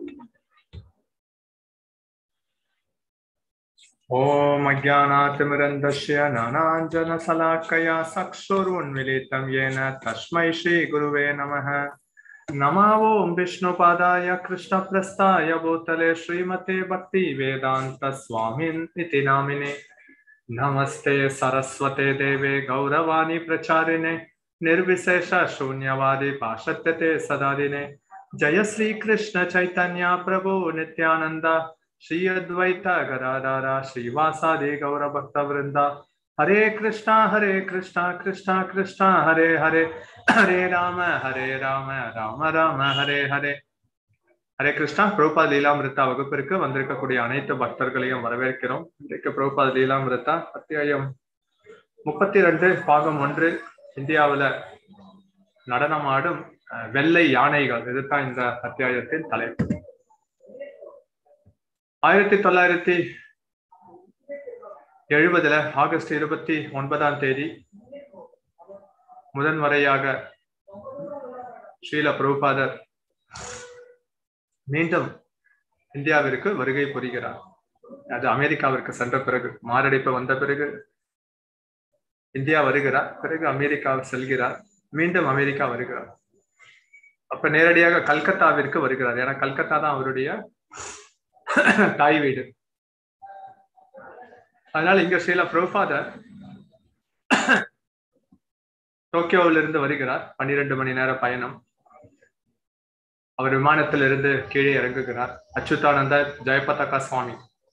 ॐ अज्ञानातिमिरन्दस्य नानाञ्जनशलाकया चक्षुरुन्मिलितं येन तस्मै श्रीगुरुवे नमः नमो विष्णुपादाय कृष्णप्रस्थाय भूतले श्रीमते भक्तिवेदान्तस्वामिन् इति नामिने नमस्ते सरस्वते देवे गौरवाणी प्रचारिणे निर्विशेष शून्यवादी पाशत्यते सदादिने जय श्री कृष्ण चैतन्य प्रभु नित्यानंद श्री अद्वैत गदाधारा श्रीवासादि गौर भक्त वृंदा हरे कृष्णा हरे कृष्णा कृष्णा कृष्णा हरे हरे हरे राम हरे राम ராம ராம ஹரே ஹரே ஹரே கிருஷ்ணா பிரபுபாத் லீலாமிருத்தா வகுப்பிற்கு வந்திருக்கக்கூடிய அனைத்து பக்தர்களையும் வரவேற்கிறோம் இன்றைக்கு பிரபுபாத் லீலாமிருத்தா அத்தியாயம் முப்பத்தி ரெண்டு பாகம் ஒன்று இந்தியாவுல நடனமாடும் வெள்ளை யானைகள் இதுதான் இந்த அத்தியாயத்தின் தலைப்பு ஆயிரத்தி தொள்ளாயிரத்தி எழுபதுல ஆகஸ்ட் இருபத்தி ஒன்பதாம் தேதி முதன்முறையாக ஸ்ரீல பிரபுபாதர் மீண்டும் இந்தியாவிற்கு வருகை புரிகிறார் அது அமெரிக்காவிற்கு சென்ற பிறகு மாரடைப்பு வந்த பிறகு இந்தியா வருகிறார் பிறகு அமெரிக்கா செல்கிறார் மீண்டும் அமெரிக்கா வருகிறார் அப்ப நேரடியாக கல்கத்தாவிற்கு வருகிறார் ஏன்னா கல்கத்தா தான் அவருடைய தாய் வீடு அதனால இங்க ஸ்ரீல பிரபுபாதர் டோக்கியோவிலிருந்து வருகிறார் பன்னிரண்டு மணி நேர பயணம் அவர் விமானத்திலிருந்து கீழே இறங்குகிறார் அச்சுதானந்த ஜெயபதகா சுவாமி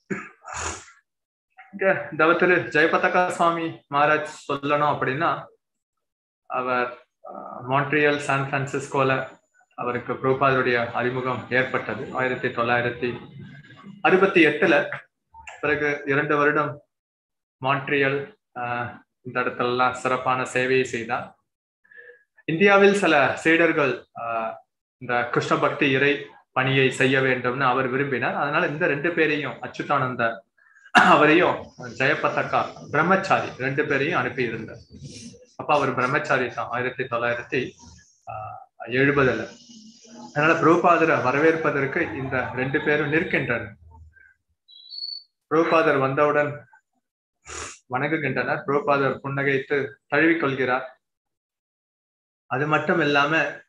தவத்திரு ஜெயபதகா சுவாமி மகாராஜ் சொல்லணும் அப்படின்னா அவர் மான்ட்ரியல் சான் பிரான்சிஸ்கோல அவருக்கு புரோபாதருடைய அறிமுகம் ஏற்பட்டது ஆயிரத்தி தொள்ளாயிரத்தி அறுபத்தி எட்டுல பிறகு இரண்டு வருடம் மான்ட்ரியல் இந்த இடத்துல எல்லாம் சிறப்பான சேவையை செய்தார் இந்தியாவில் சில சீடர்கள் இந்த கிருஷ்ண பக்தி இறை பணியை செய்ய வேண்டும்னு அவர் விரும்பினார் அதனால இந்த ரெண்டு பேரையும் அச்சுதானந்த அவரையும் ஜெயபதக்கா பிரம்மச்சாரி ரெண்டு பேரையும் அனுப்பி இருந்தார் அப்ப அவர் பிரம்மச்சாரி தான் ஆயிரத்தி தொள்ளாயிரத்தி எழுபதுல அதனால புரோபாதரை வரவேற்பதற்கு இந்த ரெண்டு பேரும் நிற்கின்றனர் புரோபாதர் வந்தவுடன் வணங்குகின்றனர் புரோபாதர் புன்னகைத்து தழுவிக்கொள்கிறார் அது மட்டும் இல்லாம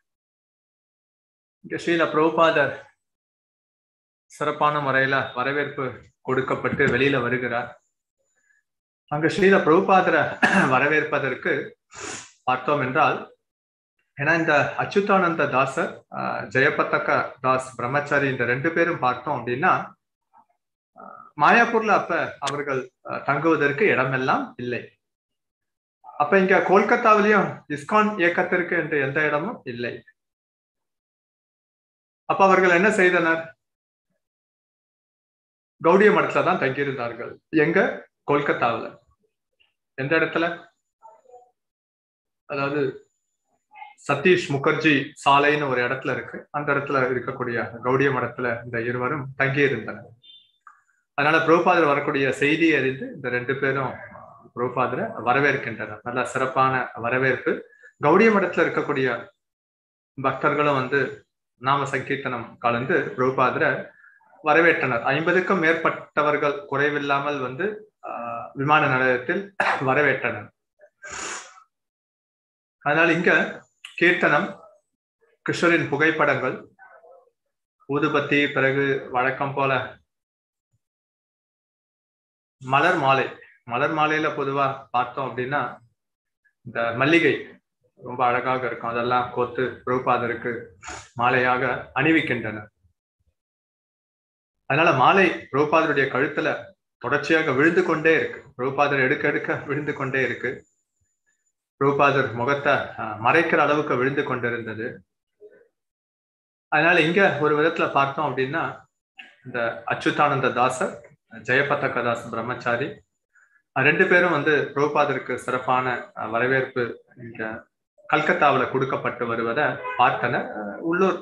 ஸ்ரீல புரோபாதர் சிறப்பான முறையில வரவேற்பு கொடுக்கப்பட்டு வெளியில வருகிறார் அங்க ஸ்ரீல பிரபுபாதரை வரவேற்பதற்கு பார்த்தோம் என்றால் ஏன்னா இந்த அச்சுதானந்த தாசர் ஜெயபத்தக்க தாஸ் பிரம்மச்சாரி இந்த ரெண்டு பேரும் பார்த்தோம் அப்படின்னா மாயாப்பூர்ல அப்ப அவர்கள் தங்குவதற்கு இடமெல்லாம் இல்லை அப்ப இங்க கோல்கத்தாவிலையும் இஸ்கான் இயக்கத்திற்கு என்று எந்த இடமும் இல்லை அப்ப அவர்கள் என்ன செய்தனர் கௌடிய மடத்துல தான் தங்கியிருந்தார்கள் எங்க கொல்கத்தாவில் எந்த இடத்துல அதாவது சதீஷ் முகர்ஜி சாலைன்னு ஒரு இடத்துல இருக்கு அந்த இடத்துல இருக்கக்கூடிய கௌடிய மடத்துல இந்த இருவரும் தங்கியிருந்தனர் அதனால புரோபாதர் வரக்கூடிய செய்தி அறிந்து இந்த ரெண்டு பேரும் புரோபாதரை வரவேற்கின்றனர் நல்ல சிறப்பான வரவேற்பு கௌடிய மடத்துல இருக்கக்கூடிய பக்தர்களும் வந்து நாம சங்கீர்த்தனம் கலந்து புரோபாதரை வரவேற்றனர் ஐம்பதுக்கும் மேற்பட்டவர்கள் குறைவில்லாமல் வந்து விமான நிலையத்தில் வரவேற்றனர் அதனால் இங்க கீர்த்தனம் கிருஷ்ணரின் புகைப்படங்கள் ஊதுபத்தி பிறகு வழக்கம் போல மலர் மாலை மலர் மாலையில பொதுவா பார்த்தோம் அப்படின்னா இந்த மல்லிகை ரொம்ப அழகாக இருக்கும் அதெல்லாம் கோத்து பிரபுபாதருக்கு மாலையாக அணிவிக்கின்றனர் அதனால மாலை பிரபுபாதருடைய கழுத்துல தொடர்ச்சியாக விழுந்து கொண்டே இருக்கு பிரபுபாதர் எடுக்க எடுக்க விழுந்து கொண்டே இருக்கு பிரபுபாதர் முகத்தை மறைக்கிற அளவுக்கு விழுந்து கொண்டிருந்தது அதனால இங்க ஒரு விதத்துல பார்த்தோம் அப்படின்னா இந்த அச்சுதானந்த தாசர் ஜெயபதக தாஸ் பிரம்மச்சாரி ரெண்டு பேரும் வந்து பிரபுபாதருக்கு சிறப்பான வரவேற்பு இங்க கல்கத்தாவில் கொடுக்கப்பட்டு வருவதை பார்த்தனர் உள்ளூர்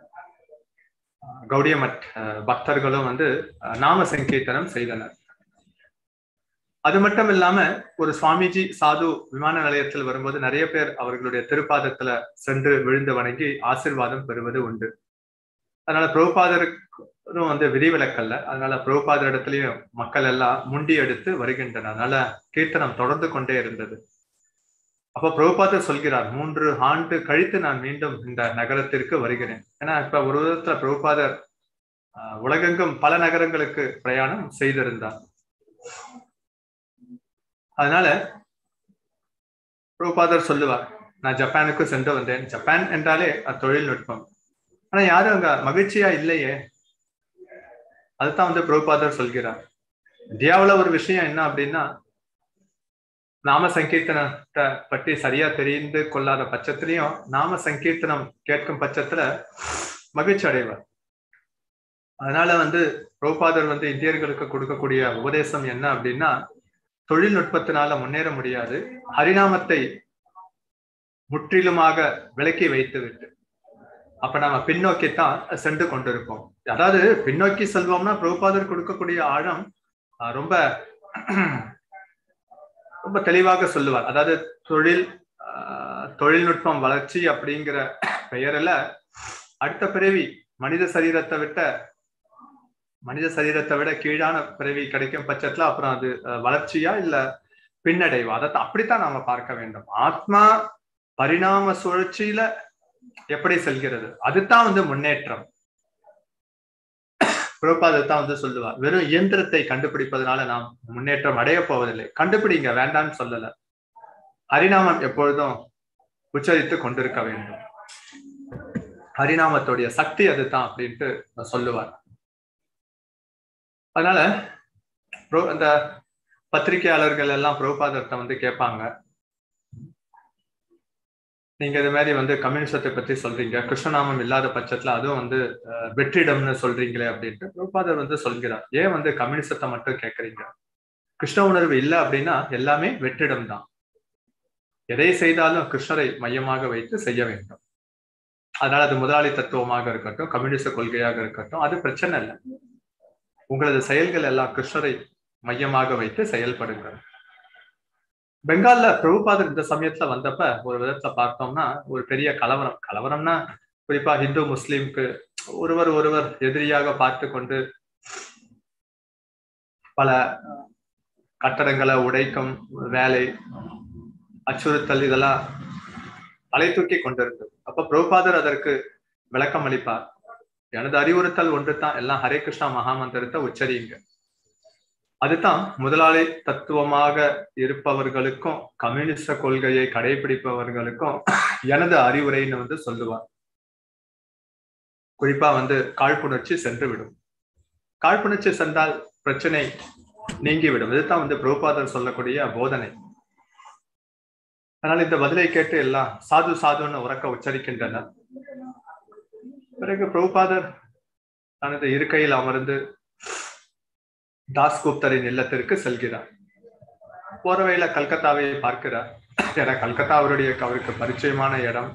கௌடியமட் பக்தர்களும் வந்து நாம சங்கீர்த்தனம் செய்தனர் அது மட்டும் இல்லாம ஒரு சுவாமிஜி சாது விமான நிலையத்தில் வரும்போது நிறைய பேர் அவர்களுடைய திருப்பாதத்துல சென்று விழுந்து வணங்கி ஆசிர்வாதம் பெறுவது உண்டு அதனால பிரபுபாதருக்கும் வந்து விதிவிலக்கல்ல அதனால பிரபுபாதர் இடத்துலயும் மக்கள் எல்லாம் முண்டி எடுத்து வருகின்றனர் அதனால கீர்த்தனம் தொடர்ந்து கொண்டே இருந்தது அப்ப பிரபுபாதர் சொல்கிறார் மூன்று ஆண்டு கழித்து நான் மீண்டும் இந்த நகரத்திற்கு வருகிறேன் ஏன்னா இப்ப ஒரு விதத்துல பிரபுபாதர் உலகெங்கும் பல நகரங்களுக்கு பிரயாணம் செய்திருந்தார் அதனால பிரபுபாதர் சொல்லுவார் நான் ஜப்பானுக்கு சென்று வந்தேன் ஜப்பான் என்றாலே தொழில்நுட்பம் ஆனா யாரும் அங்க மகிழ்ச்சியா இல்லையே அதுதான் வந்து பிரபுபாதர் சொல்கிறார் இந்தியாவுல ஒரு விஷயம் என்ன அப்படின்னா நாம சங்கீர்த்தனத்தை பற்றி சரியா தெரிந்து கொள்ளாத பட்சத்திலையும் நாம சங்கீர்த்தனம் கேட்கும் பட்சத்துல மகிழ்ச்சி அடைவார் அதனால வந்து பிரபுபாதர் வந்து இந்தியர்களுக்கு கொடுக்கக்கூடிய உபதேசம் என்ன அப்படின்னா தொழில்நுட்பத்தினால முன்னேற முடியாது ஹரிநாமத்தை முற்றிலுமாக விலக்கி வைத்து விட்டு அப்ப நம்ம பின்னோக்கித்தான் சென்று கொண்டிருப்போம் அதாவது பின்னோக்கி செல்வோம்னா பிரபுபாதர் கொடுக்கக்கூடிய ஆழம் ரொம்ப ரொம்ப தெளிவாக சொல்லுவார் அதாவது தொழில் தொழில்நுட்பம் வளர்ச்சி அப்படிங்கிற பெயரில் அடுத்த பிறவி மனித சரீரத்தை விட்ட மனித சரீரத்தை விட கீழான பிறவி கிடைக்கும் பட்சத்துல அப்புறம் அது வளர்ச்சியா இல்ல பின்னடைவா அதை அப்படித்தான் நாம பார்க்க வேண்டும் ஆத்மா பரிணாம சுழற்சியில எப்படி செல்கிறது அதுதான் வந்து முன்னேற்றம் புரோபாதத்தான் வந்து சொல்லுவார் வெறும் இயந்திரத்தை கண்டுபிடிப்பதனால நாம் முன்னேற்றம் அடைய போவதில்லை கண்டுபிடிங்க வேண்டாம்னு சொல்லல ஹரிநாமம் எப்பொழுதும் உச்சரித்து கொண்டிருக்க வேண்டும் ஹரிநாமத்துடைய சக்தி அதுதான் அப்படின்ட்டு சொல்லுவார் அதனால அந்த பத்திரிகையாளர்கள் எல்லாம் புரோபாதத்தை வந்து கேட்பாங்க நீங்க இது மாதிரி வந்து கம்யூனிசத்தை பத்தி சொல்றீங்க கிருஷ்ணநாமம் இல்லாத பட்சத்துல அதுவும் வந்து வெற்றிடம்னு சொல்றீங்களே அப்படின்ட்டு பிரபாதர் வந்து சொல்கிறார் ஏன் வந்து கம்யூனிசத்தை மட்டும் கேட்கறீங்க கிருஷ்ண உணர்வு இல்லை அப்படின்னா எல்லாமே வெற்றிடம் தான் எதை செய்தாலும் கிருஷ்ணரை மையமாக வைத்து செய்ய வேண்டும் அதனால அது முதலாளி தத்துவமாக இருக்கட்டும் கம்யூனிச கொள்கையாக இருக்கட்டும் அது பிரச்சனை இல்லை உங்களது செயல்கள் எல்லாம் கிருஷ்ணரை மையமாக வைத்து செயல்படுங்கள் பெங்கால்ல பிரபுபாதர் இந்த சமயத்துல வந்தப்ப ஒரு விதத்துல பார்த்தோம்னா ஒரு பெரிய கலவரம் கலவரம்னா குறிப்பா ஹிந்து முஸ்லிம்க்கு ஒருவர் ஒருவர் எதிரியாக பார்த்து கொண்டு பல கட்டடங்களை உடைக்கும் வேலை அச்சுறுத்தல் இதெல்லாம் அலை தூக்கி கொண்டிருந்தது அப்ப பிரபுபாதர் அதற்கு விளக்கம் அளிப்பார் எனது அறிவுறுத்தல் ஒன்று தான் எல்லாம் ஹரே கிருஷ்ணா மகாமந்திரத்தை உச்சரியுங்க அதுதான் முதலாளி தத்துவமாக இருப்பவர்களுக்கும் கம்யூனிஸ்ட கொள்கையை கடைபிடிப்பவர்களுக்கும் எனது அறிவுரைன்னு வந்து சொல்லுவார் குறிப்பா வந்து காழ்ப்புணர்ச்சி சென்று விடும் காழ்ப்புணர்ச்சி சென்றால் பிரச்சனை நீங்கிவிடும் இதுதான் வந்து பிரபுபாதர் சொல்லக்கூடிய போதனை அதனால இந்த பதிலை கேட்டு எல்லாம் சாது சாதுன்னு உறக்க உச்சரிக்கின்றனர் பிறகு பிரபுபாதர் தனது இருக்கையில் அமர்ந்து தாஸ்குப்தரின் இல்லத்திற்கு செல்கிறார் போற வழியில கல்கத்தாவை பார்க்கிறார் ஏன்னா கல்கத்தா அவருடைய அவருக்கு பரிச்சயமான இடம்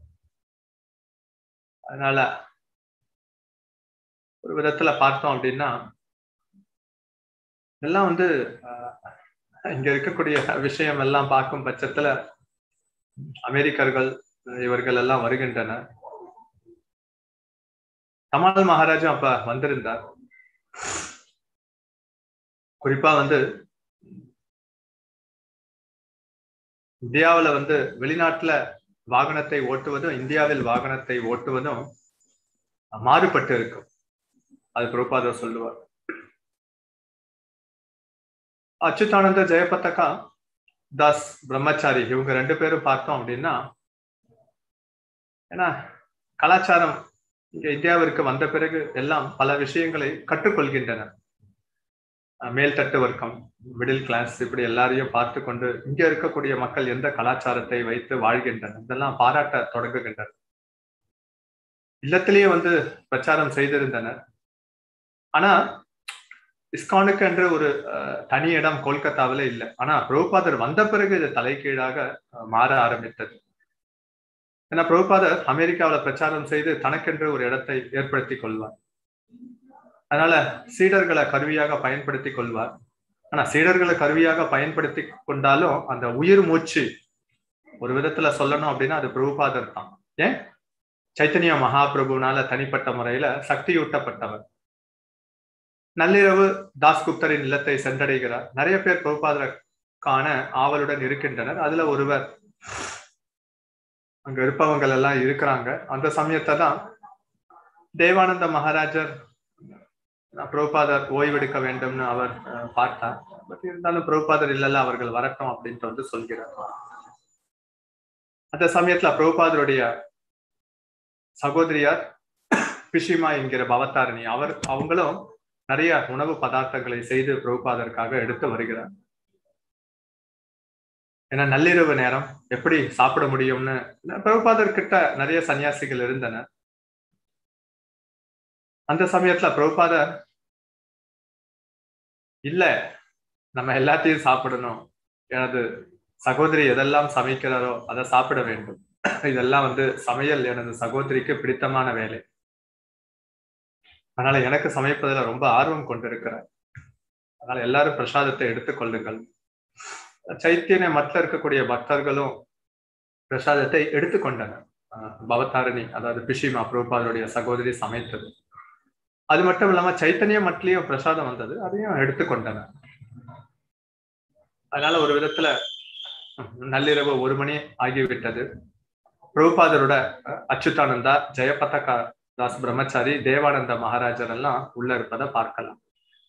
அதனால ஒரு விதத்துல பார்த்தோம் அப்படின்னா எல்லாம் வந்து இங்க இருக்கக்கூடிய விஷயம் எல்லாம் பார்க்கும் பட்சத்துல அமெரிக்கர்கள் இவர்கள் எல்லாம் வருகின்றனர் கமால் மகாராஜா அப்ப வந்திருந்தார் குறிப்பா வந்து இந்தியாவில வந்து வெளிநாட்டுல வாகனத்தை ஓட்டுவதும் இந்தியாவில் வாகனத்தை ஓட்டுவதும் மாறுபட்டு இருக்கும் அது பிரபாதர் சொல்லுவார் அச்சுதானந்த ஜெயபத்தகா தாஸ் பிரம்மச்சாரி இவங்க ரெண்டு பேரும் பார்த்தோம் அப்படின்னா ஏன்னா கலாச்சாரம் இங்க இந்தியாவிற்கு வந்த பிறகு எல்லாம் பல விஷயங்களை கற்றுக்கொள்கின்றனர் மேல்தட்டு வர்க்கம் மிடில் கிளாஸ் இப்படி எல்லாரையும் பார்த்து கொண்டு இங்க இருக்கக்கூடிய மக்கள் எந்த கலாச்சாரத்தை வைத்து வாழ்கின்றனர் இதெல்லாம் பாராட்ட தொடங்குகின்றனர் இல்லத்திலேயே வந்து பிரச்சாரம் செய்திருந்தனர் ஆனா இஸ்கானுக்கு என்று ஒரு தனி இடம் கொல்கத்தாவில இல்லை ஆனா பிரபுபாதர் வந்த பிறகு இது தலைகீழாக மாற ஆரம்பித்தது ஏன்னா பிரபுபாதர் அமெரிக்காவில பிரச்சாரம் செய்து தனக்கென்று ஒரு இடத்தை ஏற்படுத்தி கொள்வார் அதனால சீடர்களை கருவியாக பயன்படுத்தி கொள்வார் ஆனா சீடர்களை கருவியாக பயன்படுத்தி கொண்டாலும் அந்த உயிர் மூச்சு ஒரு விதத்துல சொல்லணும் அப்படின்னா அது பிரபுபாதர் தான் ஏன் சைத்தன்ய மகாபிரபுனால தனிப்பட்ட முறையில சக்தியூட்டப்பட்டவர் நள்ளிரவு தாஸ்குப்தரின் இல்லத்தை சென்றடைகிறார் நிறைய பேர் பிரபுபாதருக்கான ஆவலுடன் இருக்கின்றனர் அதுல ஒருவர் அங்க இருப்பவங்கள் எல்லாம் இருக்கிறாங்க அந்த சமயத்தை தான் தேவானந்த மகாராஜர் பிரபுபாதர் ஓய்வெடுக்க வேண்டும்னு அவர் பார்த்தார் பட் இருந்தாலும் பிரபுபாதர் இல்லல்ல அவர்கள் வரட்டும் அப்படின்ட்டு வந்து சொல்கிறார் அந்த சமயத்துல பிரபுபாதருடைய சகோதரியார் பிஷிமா என்கிற பவத்தாரணி அவர் அவங்களும் நிறைய உணவு பதார்த்தங்களை செய்து பிரபுபாதருக்காக எடுத்து வருகிறார் ஏன்னா நள்ளிரவு நேரம் எப்படி சாப்பிட முடியும்னு பிரபுபாதர் கிட்ட நிறைய சன்னியாசிகள் இருந்தனர் அந்த சமயத்துல பிரபுபாதர் இல்ல நம்ம எல்லாத்தையும் சாப்பிடணும் எனது சகோதரி எதெல்லாம் சமைக்கிறாரோ அதை சாப்பிட வேண்டும் இதெல்லாம் வந்து சமையல் எனது சகோதரிக்கு பிடித்தமான வேலை அதனால எனக்கு சமைப்பதுல ரொம்ப ஆர்வம் கொண்டிருக்கிறேன் அதனால எல்லாரும் பிரசாதத்தை எடுத்துக்கொள்ளுங்கள் சைத்தியனை மற்ற இருக்கக்கூடிய பக்தர்களும் பிரசாதத்தை எடுத்துக்கொண்டனர் பவதாரணி அதாவது பிஷிமா பிரபுபாதருடைய சகோதரி சமைத்தது அது மட்டும் இல்லாம சைத்தன்ய மட்டிலையும் பிரசாதம் வந்தது அதையும் எடுத்துக்கொண்டனர் அதனால ஒரு விதத்துல நள்ளிரவு ஒரு மணி ஆகிவிட்டது பிரபுபாதரோட அச்சுதானந்தா ஜெயபதகா தாஸ் பிரம்மச்சாரி தேவானந்த மகாராஜர் எல்லாம் உள்ள இருப்பதை பார்க்கலாம்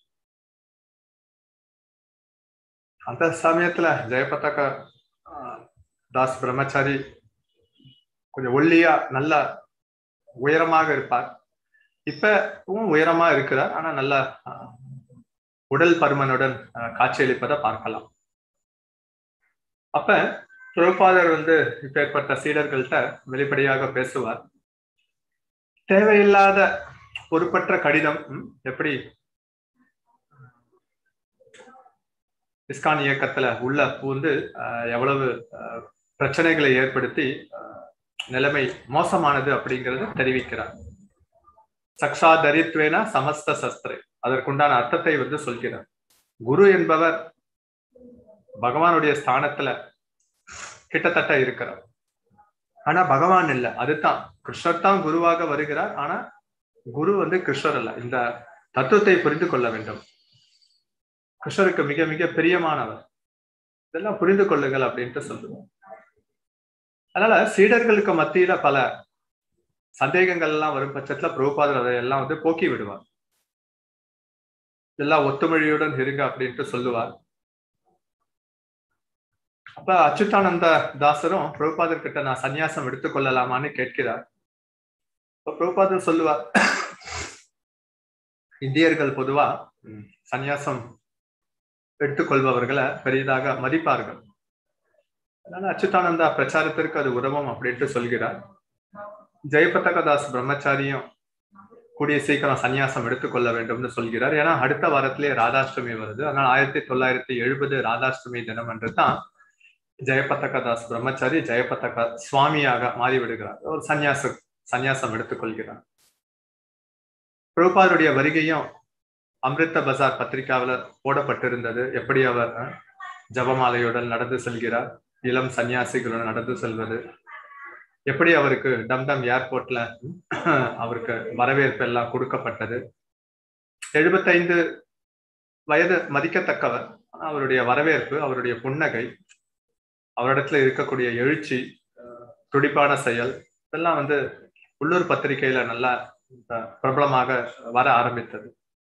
அந்த சமயத்துல ஜெயபதக தாஸ் பிரம்மச்சாரி கொஞ்சம் ஒல்லியா நல்ல உயரமாக இருப்பார் இப்பவும் உயரமா இருக்கிறார் ஆனா நல்ல உடல் பருமனுடன் காட்சியளிப்பதை பார்க்கலாம் அப்ப பிரபுபாதர் வந்து இப்பேற்பட்ட சீடர்கள்ட்ட வெளிப்படையாக பேசுவார் தேவையில்லாத பொறுப்பற்ற கடிதம் எப்படி இஸ்கான் இயக்கத்துல உள்ள பூந்து எவ்வளவு பிரச்சனைகளை ஏற்படுத்தி நிலைமை மோசமானது அப்படிங்கறத தெரிவிக்கிறார் சக்ஷா தரித்வேனா சமஸ்த சஸ்திரை அதற்குண்டான அர்த்தத்தை வந்து சொல்கிறார் குரு என்பவர் பகவானுடைய ஸ்தானத்துல கிட்டத்தட்ட இருக்கிறார் ஆனா பகவான் இல்ல அதுதான் கிருஷ்ணர் தான் குருவாக வருகிறார் ஆனா குரு வந்து கிருஷ்ணர் அல்ல இந்த தத்துவத்தை புரிந்து கொள்ள வேண்டும் கிருஷ்ணருக்கு மிக மிக பிரியமானவர் இதெல்லாம் புரிந்து கொள்ளுங்கள் அப்படின்ட்டு சொல்லுவோம் அதனால சீடர்களுக்கு மத்தியில பல சந்தேகங்கள் எல்லாம் வரும் பட்சத்துல பிரபுபாதர் அதையெல்லாம் வந்து போக்கி விடுவார் எல்லாம் ஒத்துமொழியுடன் இருங்க அப்படின்ட்டு சொல்லுவார் அப்ப அச்சுதானந்த தாசரும் பிரபுபாதர் கிட்ட நான் சன்னியாசம் எடுத்துக்கொள்ளலாமான்னு கேட்கிறார் இப்ப பிரபுபாதர் சொல்லுவார் இந்தியர்கள் பொதுவா சன்னியாசம் எடுத்துக்கொள்பவர்களை பெரியதாக மதிப்பார்கள் அதனால அச்சுதானந்தா பிரச்சாரத்திற்கு அது உதவும் அப்படின்ட்டு சொல்கிறார் ஜெயபதகதாஸ் பிரம்மச்சாரியும் கூடிய சீக்கிரம் சன்னியாசம் எடுத்துக்கொள்ள வேண்டும்னு சொல்கிறார் ஏன்னா அடுத்த வாரத்திலே ராதாஷ்டமி வருது அதனால ஆயிரத்தி தொள்ளாயிரத்தி எழுபது ராதாஷ்டமி தினம் என்று தான் ஜெயபதகதாஸ் பிரம்மச்சாரி ஜெயபதக சுவாமியாக மாறிவிடுகிறார் ஒரு சன்னியாச சன்னியாசம் எடுத்துக்கொள்கிறார் பிரபுபாருடைய வருகையும் அமிர்த பஜார் பத்திரிகாவில போடப்பட்டிருந்தது எப்படி அவர் ஜபமாலையுடன் நடந்து செல்கிறார் இளம் சன்னியாசிகளுடன் நடந்து செல்வது எப்படி அவருக்கு டம்டம் ஏர்போர்ட்ல அவருக்கு வரவேற்பு எல்லாம் கொடுக்கப்பட்டது எழுபத்தைந்து வயது மதிக்கத்தக்கவர் அவருடைய வரவேற்பு அவருடைய புன்னகை அவரிடத்துல இருக்கக்கூடிய எழுச்சி துடிப்பான செயல் இதெல்லாம் வந்து உள்ளூர் பத்திரிகையில நல்லா பிரபலமாக வர ஆரம்பித்தது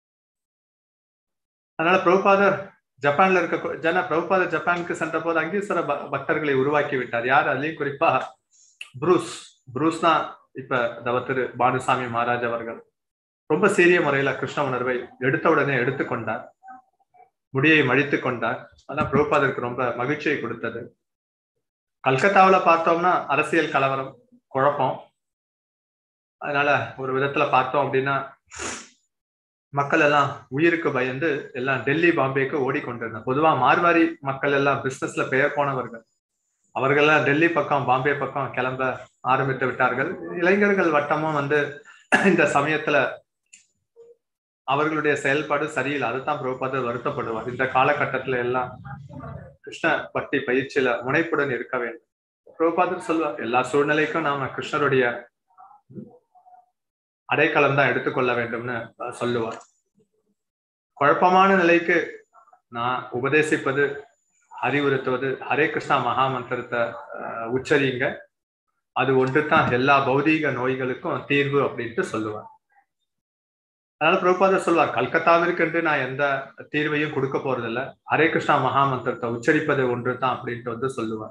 அதனால பிரபுபாதர் ஜப்பான்ல இருக்க ஜன பிரபுபாதர் ஜப்பானுக்கு சென்ற போது அங்கேயும் சில பக்தர்களை உருவாக்கி விட்டார் யார் அதுலயும் குறிப்பா புரூஸ் புரூஸ் தான் இப்ப தவத்திரு பானுசாமி மகாராஜ் அவர்கள் ரொம்ப சீரிய முறையில கிருஷ்ண உணர்வை எடுத்த உடனே எடுத்துக்கொண்டார் முடியை மழித்து கொண்டார் அதான் பிரபுபாதருக்கு ரொம்ப மகிழ்ச்சியை கொடுத்தது கல்கத்தாவில பார்த்தோம்னா அரசியல் கலவரம் குழப்பம் அதனால ஒரு விதத்துல பார்த்தோம் அப்படின்னா மக்கள் எல்லாம் உயிருக்கு பயந்து எல்லாம் டெல்லி பாம்பேக்கு ஓடிக்கொண்டிருந்தாங்க பொதுவா மார்வாரி மக்கள் எல்லாம் பிசினஸ்ல பெயர் போனவர்கள் அவர்கள்லாம் டெல்லி பக்கம் பாம்பே பக்கம் கிளம்ப ஆரம்பித்து விட்டார்கள் இளைஞர்கள் வட்டமும் வந்து இந்த சமயத்துல அவர்களுடைய செயல்பாடு சரியில்லை அதுதான் பிரபுபாதர் வருத்தப்படுவார் இந்த காலகட்டத்துல எல்லாம் கிருஷ்ண பக்தி பயிற்சியில முனைப்புடன் இருக்க வேண்டும் பிரபுபாதர் சொல்வார் எல்லா சூழ்நிலைக்கும் நாம கிருஷ்ணருடைய அடைக்கலம் தான் எடுத்துக்கொள்ள வேண்டும்னு சொல்லுவார் குழப்பமான நிலைக்கு நான் உபதேசிப்பது அறிவுறுத்துவது ஹரே கிருஷ்ணா மகா மந்திரத்தை உச்சரிங்க அது ஒன்று தான் எல்லா பௌதீக நோய்களுக்கும் தீர்வு அப்படின்ட்டு சொல்லுவார் அதனால பிரபுபாதர் சொல்வார் கல்கத்தாவிற்கு என்று நான் எந்த தீர்வையும் கொடுக்க போறதில்ல ஹரே கிருஷ்ணா மகா மந்திரத்தை உச்சரிப்பது ஒன்று தான் அப்படின்ட்டு வந்து சொல்லுவார்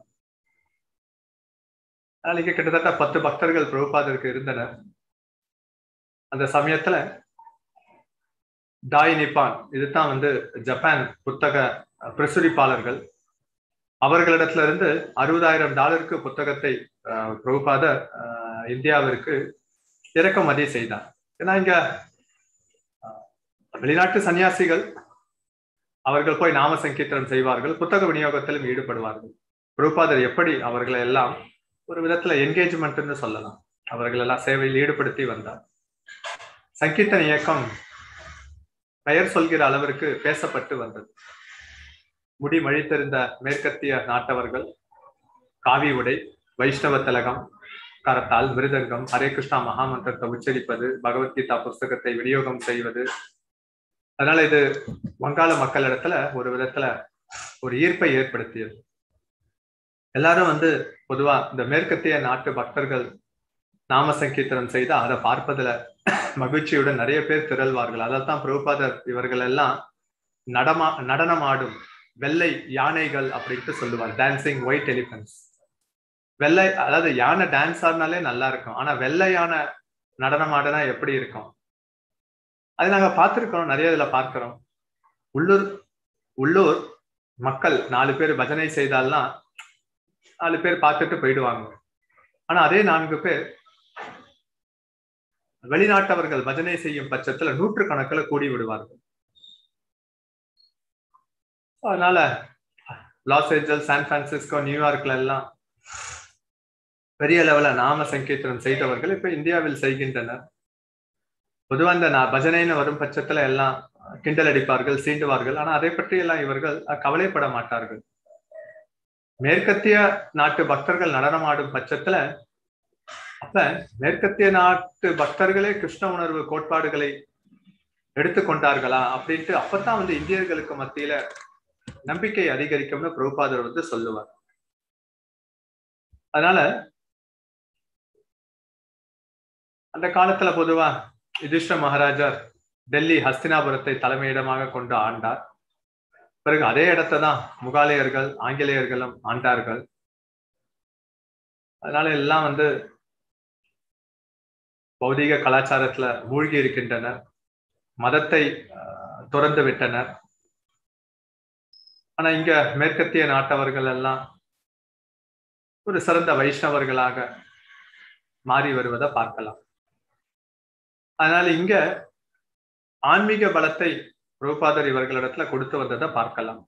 அதனால இங்க கிட்டத்தட்ட பத்து பக்தர்கள் பிரபுபாதருக்கு இருந்தனர் அந்த சமயத்துல டாய் நிப்பான் இதுதான் வந்து ஜப்பான் புத்தக பிரசுரிப்பாளர்கள் அவர்களிடத்துல இருந்து அறுபதாயிரம் டாலருக்கு புத்தகத்தை பிரபுபாதர் இந்தியாவிற்கு இறக்குமதி செய்தார் ஏன்னா இங்க வெளிநாட்டு சன்னியாசிகள் அவர்கள் போய் நாம சங்கீர்த்தனம் செய்வார்கள் புத்தக விநியோகத்திலும் ஈடுபடுவார்கள் பிரபுபாதர் எப்படி அவர்களை எல்லாம் ஒரு விதத்துல என்கேஜ்மெண்ட்னு சொல்லலாம் அவர்கள் எல்லாம் சேவையில் ஈடுபடுத்தி வந்தார் சங்கீர்த்தன இயக்கம் பெயர் சொல்கிற அளவிற்கு பேசப்பட்டு வந்தது முடி மழித்திருந்த மேற்கத்திய நாட்டவர்கள் காவி உடை வைஷ்ணவ திலகம் கரத்தால் மிருதங்கம் ஹரே கிருஷ்ணா மகாமந்திரத்தை உச்சரிப்பது பகவத்கீதா புஸ்தகத்தை விநியோகம் செய்வது அதனால இது வங்காள மக்களிடத்துல ஒரு விதத்துல ஒரு ஈர்ப்பை ஏற்படுத்தியது எல்லாரும் வந்து பொதுவா இந்த மேற்கத்திய நாட்டு பக்தர்கள் நாம சங்கீர்த்தனம் செய்து அதை பார்ப்பதுல மகிழ்ச்சியுடன் நிறைய பேர் திரள்வார்கள் அதைத்தான் பிரபுபாதர் இவர்கள் எல்லாம் நடமா நடனமாடும் வெள்ளை யானைகள் அப்படின்ட்டு சொல்லுவார் டான்சிங் ஒயிட் எலிபென்ட்ஸ் வெள்ளை அதாவது யானை டான்ஸ் ஆடினாலே நல்லா இருக்கும் ஆனா வெள்ளை யானை நடனம் ஆடினா எப்படி இருக்கும் அது நாங்க பார்த்திருக்கிறோம் நிறைய இதுல பார்க்கிறோம் உள்ளூர் உள்ளூர் மக்கள் நாலு பேர் பஜனை செய்தால்லாம் நாலு பேர் பார்த்துட்டு போயிடுவாங்க ஆனா அதே நான்கு பேர் வெளிநாட்டவர்கள் பஜனை செய்யும் பட்சத்துல நூற்று கணக்கில் கூடி விடுவார்கள் அதனால லாஸ் ஏஞ்சல்ஸ் சான் பிரான்சிஸ்கோ நியூயார்க்ல எல்லாம் பெரிய லெவல நாம சங்கீர்த்தனம் செய்தவர்கள் இப்ப இந்தியாவில் செய்கின்றனர் பொதுவா இந்த நான் பஜனைன்னு வரும் பட்சத்துல எல்லாம் கிண்டல் அடிப்பார்கள் சீண்டுவார்கள் ஆனா அதை பற்றி எல்லாம் இவர்கள் கவலைப்பட மாட்டார்கள் மேற்கத்திய நாட்டு பக்தர்கள் நடனமாடும் பட்சத்துல அப்ப மேற்கத்திய நாட்டு பக்தர்களே கிருஷ்ண உணர்வு கோட்பாடுகளை எடுத்துக்கொண்டார்களா அப்படின்ட்டு அப்பதான் வந்து இந்தியர்களுக்கு மத்தியில நம்பிக்கை அதிகரிக்கும்னு பிரபுபாதர் வந்து சொல்லுவார் அதனால அந்த காலத்துல பொதுவா யுதிஷ்ட மகாராஜர் டெல்லி ஹஸ்தினாபுரத்தை தலைமையிடமாக கொண்டு ஆண்டார் பிறகு அதே இடத்தை தான் முகாலயர்கள் ஆங்கிலேயர்களும் ஆண்டார்கள் அதனால எல்லாம் வந்து பௌதீக கலாச்சாரத்துல மூழ்கி இருக்கின்றனர் மதத்தை துறந்து விட்டனர் ஆனா இங்க மேற்கத்திய நாட்டவர்கள் எல்லாம் ஒரு சிறந்த வைஷ்ணவர்களாக மாறி வருவதை பார்க்கலாம் அதனால இங்க ஆன்மீக பலத்தை பிரபுபாதர் இவர்களிடத்துல கொடுத்து வந்ததை பார்க்கலாம்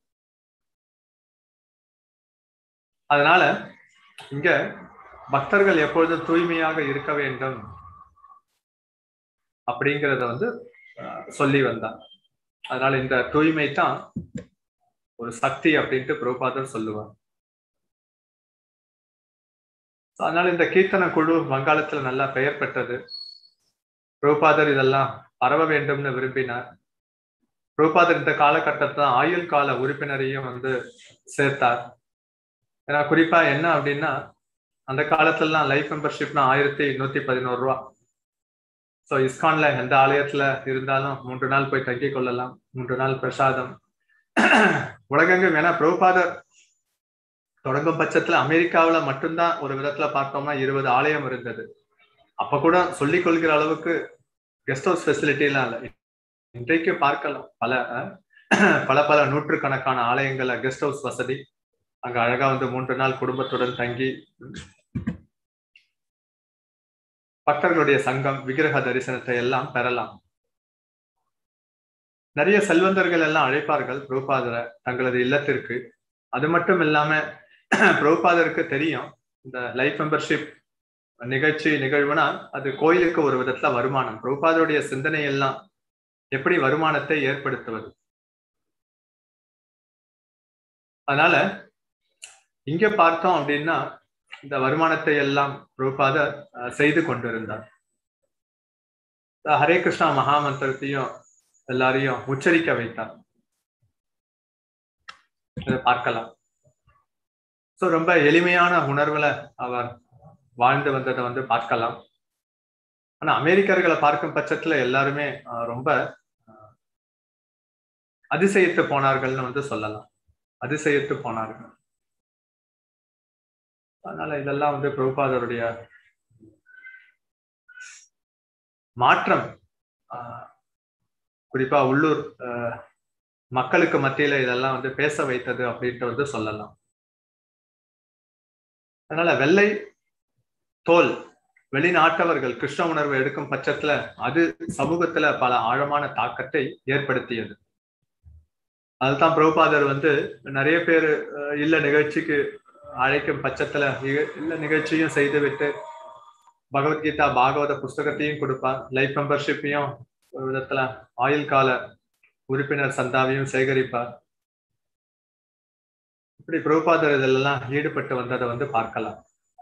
அதனால இங்க பக்தர்கள் எப்பொழுதும் தூய்மையாக இருக்க வேண்டும் அப்படிங்கிறத வந்து சொல்லி வந்தார் அதனால இந்த தூய்மை தான் ஒரு சக்தி அப்படின்ட்டு பிரபுபாதர் சொல்லுவார் அதனால இந்த கீர்த்தன குழு வங்காளத்துல நல்லா பெயர் பெற்றது பிரபுபாதர் இதெல்லாம் பரவ வேண்டும்னு விரும்பினார் பிரபுபாதர் இந்த காலகட்டத்தை ஆயுள் கால உறுப்பினரையும் வந்து சேர்த்தார் ஏன்னா குறிப்பா என்ன அப்படின்னா அந்த காலத்துலலாம் லைஃப் மெம்பர்ஷிப்னா ஆயிரத்தி நூத்தி பதினோரு ரூபா ஸோ இஸ்கான்ல எந்த ஆலயத்துல இருந்தாலும் மூன்று நாள் போய் தங்கி கொள்ளலாம் மூன்று நாள் பிரசாதம் உலகெங்கும் ஏன்னா பிரபுபாதர் தொடங்கும் பட்சத்துல அமெரிக்காவில மட்டும்தான் ஒரு விதத்துல பார்த்தோம்னா இருபது ஆலயம் இருந்தது அப்ப கூட சொல்லிக் கொள்கிற அளவுக்கு கெஸ்ட் ஹவுஸ் ஃபெசிலிட்டி எல்லாம் இல்லை இன்றைக்கு பார்க்கலாம் பல பல பல நூற்றுக்கணக்கான ஆலயங்கள்ல கெஸ்ட் ஹவுஸ் வசதி அங்க அழகா வந்து மூன்று நாள் குடும்பத்துடன் தங்கி பக்தர்களுடைய சங்கம் விக்கிரக தரிசனத்தை எல்லாம் பெறலாம் நிறைய செல்வந்தர்கள் எல்லாம் அழைப்பார்கள் பிரபுபாதரை தங்களது இல்லத்திற்கு அது மட்டும் இல்லாம பிரபுபாதருக்கு தெரியும் இந்த லைஃப் மெம்பர்ஷிப் நிகழ்ச்சி நிகழ்வுனா அது கோயிலுக்கு ஒரு விதத்துல வருமானம் பிரபுபாதருடைய சிந்தனை எல்லாம் எப்படி வருமானத்தை ஏற்படுத்துவது அதனால இங்க பார்த்தோம் அப்படின்னா இந்த வருமானத்தை எல்லாம் பிரபுபாதர் செய்து கொண்டிருந்தார் ஹரே கிருஷ்ணா மகாமந்திரத்தையும் எல்லாரையும் உச்சரிக்க வைத்தார் இதை பார்க்கலாம் சோ ரொம்ப எளிமையான உணர்வுல அவர் வாழ்ந்து வந்ததை வந்து பார்க்கலாம் ஆனா அமெரிக்கர்களை பார்க்கும் பட்சத்துல எல்லாருமே ரொம்ப அதிசயித்து போனார்கள்னு வந்து சொல்லலாம் அதிசயித்து போனார்கள் அதனால இதெல்லாம் வந்து பிரபுபாதருடைய மாற்றம் குறிப்பா உள்ளூர் மக்களுக்கு மத்தியில இதெல்லாம் வந்து பேச வைத்தது அப்படின்ட்டு வந்து சொல்லலாம் அதனால வெள்ளை தோல் வெளிநாட்டவர்கள் கிருஷ்ண உணர்வு எடுக்கும் பட்சத்துல அது சமூகத்துல பல ஆழமான தாக்கத்தை ஏற்படுத்தியது அதுதான் பிரபுபாதர் வந்து நிறைய பேர் இல்ல நிகழ்ச்சிக்கு அழைக்கும் பட்சத்துல இல்ல நிகழ்ச்சியும் செய்து விட்டு பகவத்கீதா பாகவத புஸ்தகத்தையும் கொடுப்பார் லைஃப் மெம்பர்ஷிப்பையும் ஒரு விதத்துல ஆயுள் கால உறுப்பினர் சந்தாவையும் சேகரிப்பார் இப்படி பிரபுபாதர் இதெல்லாம் ஈடுபட்டு வந்ததை வந்து பார்க்கலாம்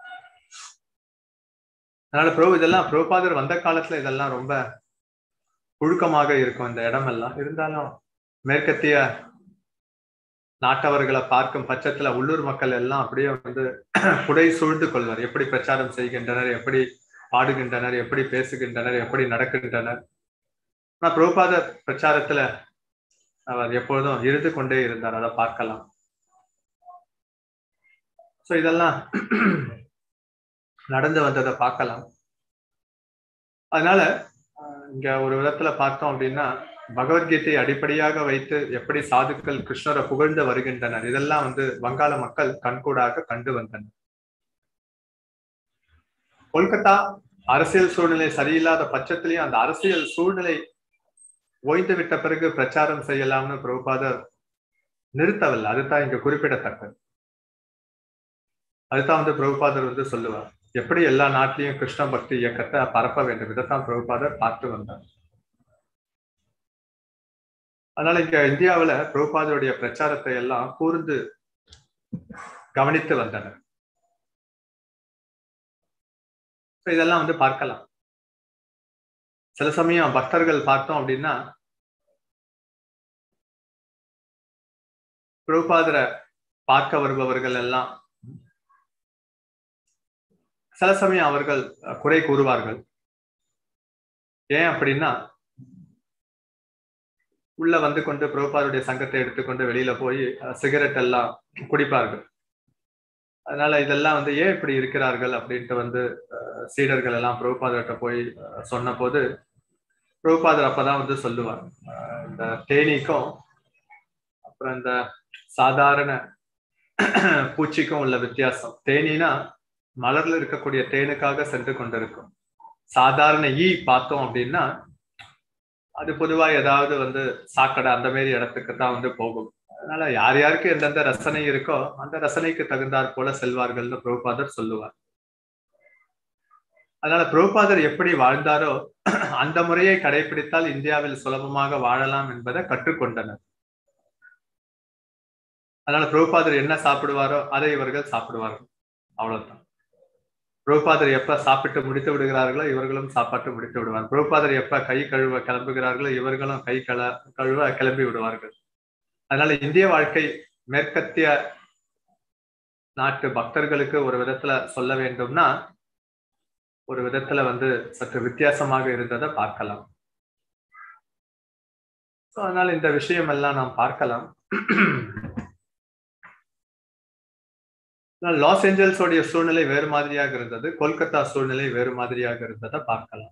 அதனால பிரபு இதெல்லாம் பிரபுபாதர் வந்த காலத்துல இதெல்லாம் ரொம்ப புழுக்கமாக இருக்கும் இந்த இடமெல்லாம் இருந்தாலும் மேற்கத்திய நாட்டவர்களை பார்க்கும் பட்சத்துல உள்ளூர் மக்கள் எல்லாம் அப்படியே வந்து புடை சூழ்ந்து கொள்வார் எப்படி பிரச்சாரம் செய்கின்றனர் எப்படி பாடுகின்றனர் எப்படி பேசுகின்றனர் எப்படி நடக்கின்றனர் ஆனா பிரபுபாத பிரச்சாரத்துல அவர் எப்பொழுதும் இருந்து கொண்டே இருந்தார் அதை பார்க்கலாம் சோ இதெல்லாம் நடந்து வந்ததை பார்க்கலாம் அதனால இங்க ஒரு விதத்துல பார்த்தோம் அப்படின்னா பகவத்கீதை அடிப்படையாக வைத்து எப்படி சாதுக்கள் கிருஷ்ணரை புகழ்ந்து வருகின்றனர் இதெல்லாம் வந்து வங்காள மக்கள் கண்கூடாக கண்டு வந்தனர் கொல்கத்தா அரசியல் சூழ்நிலை சரியில்லாத பட்சத்திலையும் அந்த அரசியல் சூழ்நிலை ஓய்ந்து விட்ட பிறகு பிரச்சாரம் செய்யலாம்னு பிரபுபாதர் நிறுத்தவில்லை அதுதான் இங்க குறிப்பிடத்தக்கது அதுதான் வந்து பிரபுபாதர் வந்து சொல்லுவார் எப்படி எல்லா நாட்டிலையும் கிருஷ்ண பக்தி இயக்கத்தை பரப்ப வேண்டும் இதைத்தான் பிரபுபாதர் பார்த்து வந்தார் அதனால இங்க இந்தியாவில பிரபுபாதருடைய பிரச்சாரத்தை எல்லாம் கூர்ந்து கவனித்து வந்தனர் இதெல்லாம் வந்து பார்க்கலாம் சில சமயம் பக்தர்கள் பார்த்தோம் அப்படின்னா பிரபுபாதரை பார்க்க வருபவர்கள் எல்லாம் சில சமயம் அவர்கள் குறை கூறுவார்கள் ஏன் அப்படின்னா உள்ள வந்து கொண்டு பிரபுபாருடைய சங்கத்தை எடுத்துக்கொண்டு வெளியில போய் சிகரெட் எல்லாம் குடிப்பார்கள் அதனால இதெல்லாம் வந்து ஏன் இப்படி இருக்கிறார்கள் அப்படின்ட்டு வந்து சீடர்கள் எல்லாம் பிரபுபாதர்கிட்ட போய் சொன்ன போது பிரபுபாதர் அப்பதான் வந்து சொல்லுவார் இந்த தேனீக்கும் அப்புறம் இந்த சாதாரண பூச்சிக்கும் உள்ள வித்தியாசம் தேனீனா மலர்ல இருக்கக்கூடிய தேனுக்காக சென்று கொண்டிருக்கும் சாதாரண ஈ பார்த்தோம் அப்படின்னா அது பொதுவா ஏதாவது வந்து சாக்கடை அந்த மாதிரி இடத்துக்கு தான் வந்து போகும் அதனால யார் யாருக்கு எந்தெந்த ரசனை இருக்கோ அந்த ரசனைக்கு தகுந்தாற் போல செல்வார்கள்னு பிரபுபாதர் சொல்லுவார் அதனால பிரபுபாதர் எப்படி வாழ்ந்தாரோ அந்த முறையை கடைபிடித்தால் இந்தியாவில் சுலபமாக வாழலாம் என்பதை கற்றுக்கொண்டனர் அதனால பிரபுபாதர் என்ன சாப்பிடுவாரோ அதை இவர்கள் சாப்பிடுவார்கள் அவ்வளவுதான் பிரபுபாதர் எப்ப சாப்பிட்டு முடித்து விடுகிறார்களோ இவர்களும் சாப்பாட்டு முடித்து விடுவார் பிரபுபாதர் எப்ப கை கழுவ கிளம்புகிறார்களோ இவர்களும் கை கழ கழுவ கிளம்பி விடுவார்கள் அதனால இந்திய வாழ்க்கை மேற்கத்திய நாட்டு பக்தர்களுக்கு ஒரு விதத்துல சொல்ல வேண்டும்னா ஒரு விதத்துல வந்து சற்று வித்தியாசமாக இருந்ததை பார்க்கலாம் அதனால இந்த விஷயம் எல்லாம் நாம் பார்க்கலாம் லாஸ் ஏஞ்சல்ஸோடைய சூழ்நிலை வேறு மாதிரியாக இருந்தது கொல்கத்தா சூழ்நிலை வேறு மாதிரியாக இருந்ததை பார்க்கலாம்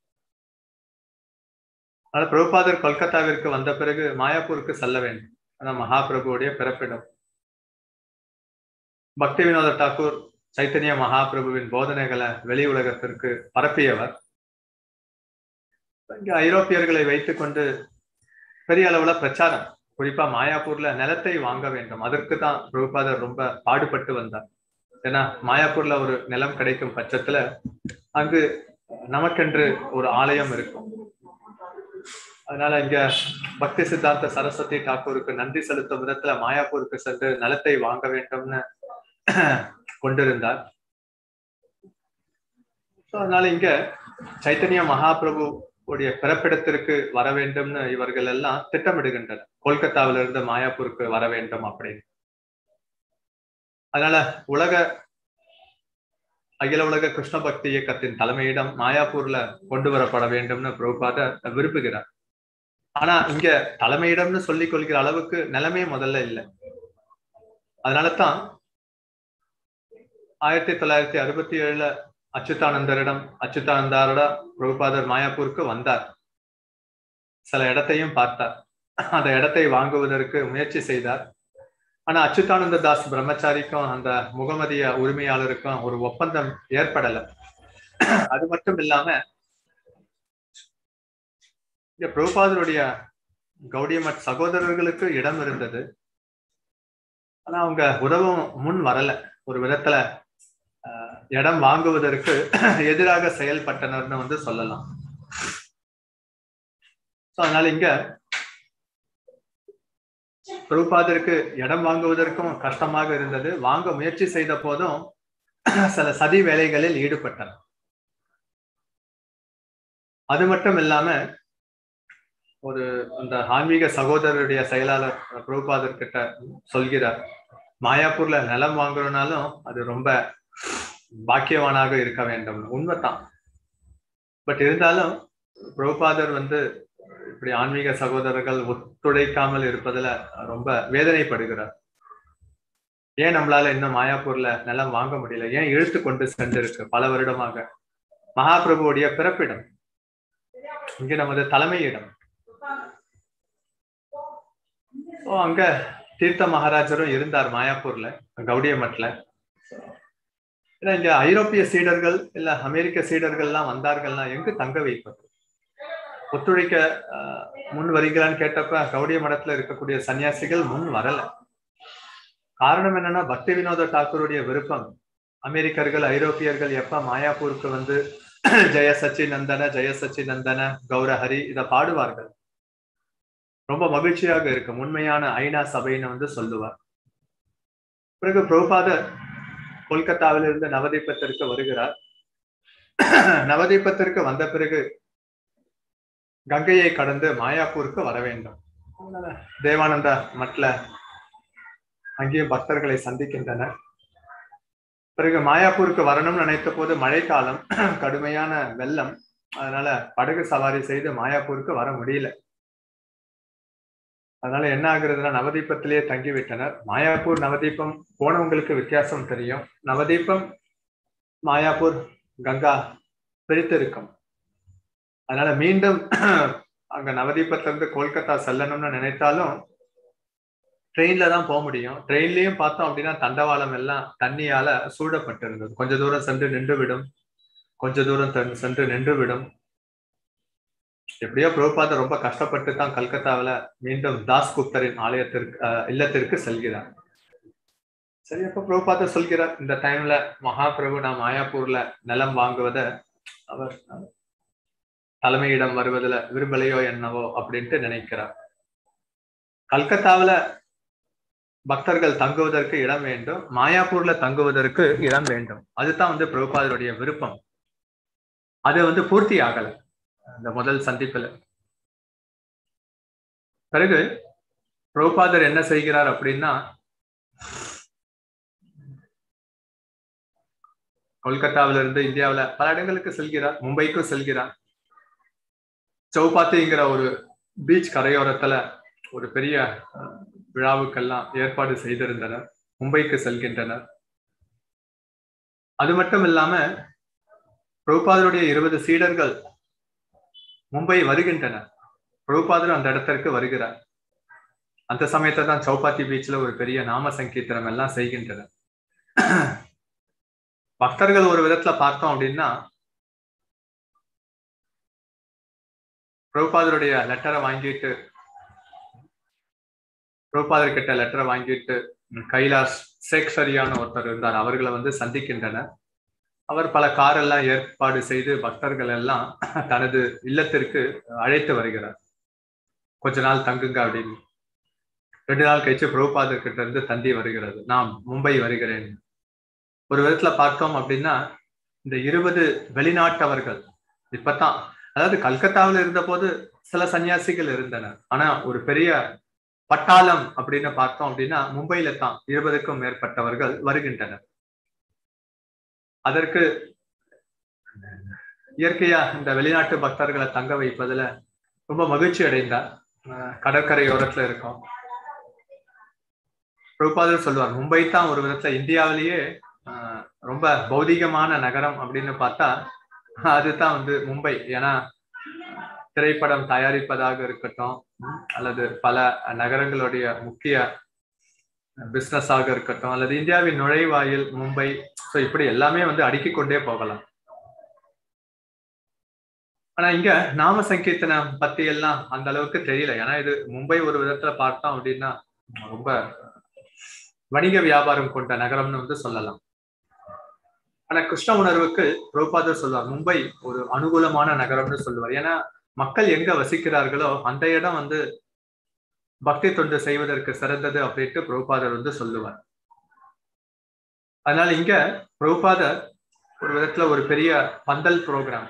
ஆனால் பிரபுபாதர் கொல்கத்தாவிற்கு வந்த பிறகு மாயாப்பூருக்கு செல்ல வேண்டும் அதான் மகாபிரபுடைய பிறப்பிடம் பக்தி வினோத தாக்கூர் சைத்தன்ய மகாபிரபுவின் போதனைகளை வெளி உலகத்திற்கு பரப்பியவர் இங்க ஐரோப்பியர்களை வைத்துக்கொண்டு பெரிய அளவுல பிரச்சாரம் குறிப்பா மாயாப்பூர்ல நிலத்தை வாங்க வேண்டும் அதற்கு தான் பிரபுபாதர் ரொம்ப பாடுபட்டு வந்தார் ஏன்னா மாயாப்பூர்ல ஒரு நிலம் கிடைக்கும் பட்சத்துல அங்கு நமக்கென்று ஒரு ஆலயம் இருக்கும் அதனால இங்க பக்தி சித்தாந்த சரஸ்வதி தாக்கூருக்கு நன்றி செலுத்தும் விதத்துல மாயாப்பூருக்கு சென்று நிலத்தை வாங்க வேண்டும்னு கொண்டிருந்தார் அதனால இங்க சைத்தன்ய மகாபிரபு உடைய பிறப்பிடத்திற்கு வர வேண்டும்னு இவர்கள் எல்லாம் திட்டமிடுகின்றனர் கொல்கத்தாவில இருந்து மாயாப்பூருக்கு வர வேண்டும் அப்படின்னு அதனால உலக அகில உலக கிருஷ்ண பக்தி இயக்கத்தின் தலைமையிடம் மாயாப்பூர்ல கொண்டு வரப்பட வேண்டும்னு பிரபுபாத விரும்புகிறார் ஆனா இங்க தலைமையிடம்னு சொல்லிக் கொள்கிற அளவுக்கு நிலைமை முதல்ல இல்லை அதனால தான் ஆயிரத்தி தொள்ளாயிரத்தி அறுபத்தி ஏழுல அச்சுதானந்தரிடம் அச்சுதானந்தாரோட பிரபுபாதர் மாயாப்பூருக்கு வந்தார் சில இடத்தையும் பார்த்தார் அந்த இடத்தை வாங்குவதற்கு முயற்சி செய்தார் ஆனா அச்சுதானந்த தாஸ் பிரம்மச்சாரிக்கும் அந்த முகமதிய உரிமையாளருக்கும் ஒரு ஒப்பந்தம் ஏற்படல அது மட்டும் இல்லாம இங்க பிரபுபாதருடைய கௌடியமட் சகோதரர்களுக்கு இடம் இருந்தது ஆனா அவங்க உதவும் முன் வரல ஒரு விதத்துல இடம் வாங்குவதற்கு எதிராக செயல்பட்டனர்னு வந்து சொல்லலாம் அதனால இங்க பிரபுபாதருக்கு இடம் வாங்குவதற்கும் கஷ்டமாக இருந்தது வாங்க முயற்சி செய்த போதும் சில சதி வேலைகளில் ஈடுபட்டனர் அது மட்டும் இல்லாம ஒரு அந்த ஆன்மீக சகோதரருடைய செயலாளர் பிரபுபாதர் கிட்ட சொல்கிறார் மாயாப்பூர்ல நிலம் வாங்குறனாலும் அது ரொம்ப பாக்கியவானாக இருக்க வேண்டும் உண்மைதான் பட் இருந்தாலும் பிரபுபாதர் வந்து இப்படி ஆன்மீக சகோதரர்கள் ஒத்துழைக்காமல் இருப்பதுல ரொம்ப வேதனைப்படுகிறார் ஏன் நம்மளால இன்னும் மாயாப்பூர்ல நிலம் வாங்க முடியல ஏன் இழுத்து கொண்டு சென்றிருக்கு பல வருடமாக மகாபிரபுவுடைய பிறப்பிடம் இங்க நமது தலைமையிடம் ஓ அங்க தீர்த்த மகாராஜரும் இருந்தார் மாயாப்பூர்ல கௌடிய மட்ல ஏன்னா இங்க ஐரோப்பிய சீடர்கள் இல்ல அமெரிக்க சீடர்கள் எல்லாம் வந்தார்கள்னா எங்கு தங்க வைப்பது ஒத்துழைக்க முன் வருகிறான்னு கேட்டப்ப கௌடிய மடத்துல இருக்கக்கூடிய சன்னியாசிகள் முன் வரல காரணம் என்னன்னா பக்தி வினோத தாக்கூருடைய விருப்பம் அமெரிக்கர்கள் ஐரோப்பியர்கள் எப்ப மாயாப்பூருக்கு வந்து ஜெய சச்சி நந்தன ஜெய சச்சி நந்தன கௌரஹரி இதை பாடுவார்கள் ரொம்ப மகிழ்ச்சியாக இருக்கும் உண்மையான ஐநா சபைன்னு வந்து சொல்லுவார் பிறகு பிரபுபாதர் கொல்கத்தாவிலிருந்து நவதீபத்திற்கு வருகிறார் நவதீபத்திற்கு வந்த பிறகு கங்கையை கடந்து மாயாப்பூருக்கு வர வேண்டும் தேவானந்த மட்ல அங்கேயும் பக்தர்களை சந்திக்கின்றனர் பிறகு மாயாப்பூருக்கு வரணும்னு நினைத்த போது மழைக்காலம் கடுமையான வெள்ளம் அதனால படகு சவாரி செய்து மாயாப்பூருக்கு வர முடியல அதனால என்ன ஆகுறதுன்னா நவதீபத்திலேயே தங்கிவிட்டனர் மாயாப்பூர் நவதீபம் போனவங்களுக்கு வித்தியாசம் தெரியும் நவதீபம் மாயாப்பூர் கங்கா பிரித்திருக்கும் அதனால மீண்டும் அங்க நவதீபத்துல இருந்து கொல்கத்தா செல்லணும்னு நினைத்தாலும் ட்ரெயின்ல தான் போக முடியும் ட்ரெயின்லயும் பார்த்தோம் அப்படின்னா தண்டவாளம் எல்லாம் தண்ணியால சூழப்பட்டிருந்தது கொஞ்ச தூரம் சென்று நின்று விடும் கொஞ்ச தூரம் சென்று நின்று விடும் எப்படியோ பிரபுபாதர் ரொம்ப கஷ்டப்பட்டு தான் கல்கத்தாவில மீண்டும் தாஸ் குப்தரின் ஆலயத்திற்கு இல்லத்திற்கு செல்கிறார் சரி அப்ப பிரபுபாதர் சொல்கிறார் இந்த டைம்ல மகாபிரபு நான் மாயாப்பூர்ல நிலம் வாங்குவத அவர் தலைமையிடம் வருவதில் விரும்பலையோ என்னவோ அப்படின்ட்டு நினைக்கிறார் கல்கத்தாவில பக்தர்கள் தங்குவதற்கு இடம் வேண்டும் மாயாப்பூர்ல தங்குவதற்கு இடம் வேண்டும் அதுதான் வந்து பிரபுபாதருடைய விருப்பம் அது வந்து பூர்த்தி ஆகல அந்த முதல் சந்திப்புல பிறகு பிரபுபாதர் என்ன செய்கிறார் அப்படின்னா கொல்கத்தாவில இருந்து இந்தியாவில பல இடங்களுக்கு செல்கிறார் மும்பைக்கும் செல்கிறார் சௌபாத்திங்கிற ஒரு பீச் கரையோரத்துல ஒரு பெரிய விழாவுக்கெல்லாம் ஏற்பாடு செய்திருந்தனர் மும்பைக்கு செல்கின்றனர் அது மட்டும் இல்லாம பிரபுபாதருடைய இருபது சீடர்கள் மும்பை வருகின்றனர் பிரபுபாதர் அந்த இடத்திற்கு வருகிறார் அந்த சமயத்தை தான் சௌபாத்தி பீச்ல ஒரு பெரிய நாம சங்கீர்த்தனம் எல்லாம் செய்கின்றனர் பக்தர்கள் ஒரு விதத்துல பார்த்தோம் அப்படின்னா பிரபுபாதருடைய லெட்டரை வாங்கிட்டு பிரபுபாதர் கிட்ட லெட்டரை வாங்கிட்டு கைலாஷ் சேக்ஷரியான ஒருத்தர் இருந்தார் அவர்களை வந்து சந்திக்கின்றனர் அவர் பல காரெல்லாம் ஏற்பாடு செய்து பக்தர்கள் எல்லாம் தனது இல்லத்திற்கு அழைத்து வருகிறார் கொஞ்ச நாள் தங்குங்க அப்படின்னு ரெண்டு நாள் கழிச்சு பிரபுபாதர் கிட்ட இருந்து தந்தி வருகிறது நான் மும்பை வருகிறேன் ஒரு விதத்துல பார்த்தோம் அப்படின்னா இந்த இருபது வெளிநாட்டவர்கள் இப்பதான் அதாவது கல்கத்தாவில் இருந்த போது சில சன்னியாசிகள் இருந்தனர் ஆனா ஒரு பெரிய பட்டாளம் அப்படின்னு பார்த்தோம் அப்படின்னா மும்பையில தான் இருபதுக்கும் மேற்பட்டவர்கள் வருகின்றனர் அதற்கு இயற்கையா இந்த வெளிநாட்டு பக்தர்களை தங்க வைப்பதுல ரொம்ப மகிழ்ச்சி அடைந்தார் கடற்கரையோரத்துல இருக்கோம் பிரபாதர் சொல்லுவார் மும்பை தான் ஒரு விதத்துல இந்தியாவிலேயே ரொம்ப பௌதிகமான நகரம் அப்படின்னு பார்த்தா அதுதான் வந்து மும்பை ஏன்னா திரைப்படம் தயாரிப்பதாக இருக்கட்டும் அல்லது பல நகரங்களுடைய முக்கிய பிசினஸாக இருக்கட்டும் அல்லது இந்தியாவின் நுழைவாயில் மும்பை ஸோ இப்படி எல்லாமே வந்து அடுக்கிக் கொண்டே போகலாம் ஆனா இங்க நாம சங்கீர்த்தனம் பத்தி எல்லாம் அந்த அளவுக்கு தெரியல ஏன்னா இது மும்பை ஒரு விதத்துல பார்த்தோம் அப்படின்னா ரொம்ப வணிக வியாபாரம் கொண்ட நகரம்னு வந்து சொல்லலாம் ஆனா கிருஷ்ண உணர்வுக்கு பிரபாதர் சொல்லுவார் மும்பை ஒரு அனுகூலமான நகரம்னு சொல்லுவார் ஏன்னா மக்கள் எங்க வசிக்கிறார்களோ அந்த இடம் வந்து பக்தி தொண்டு செய்வதற்கு சிறந்தது அப்படின்ட்டு பிரபுபாதர் வந்து சொல்லுவார் அதனால இங்க பிரபுபாதர் ஒரு விதத்துல ஒரு பெரிய பந்தல் ப்ரோக்ராம்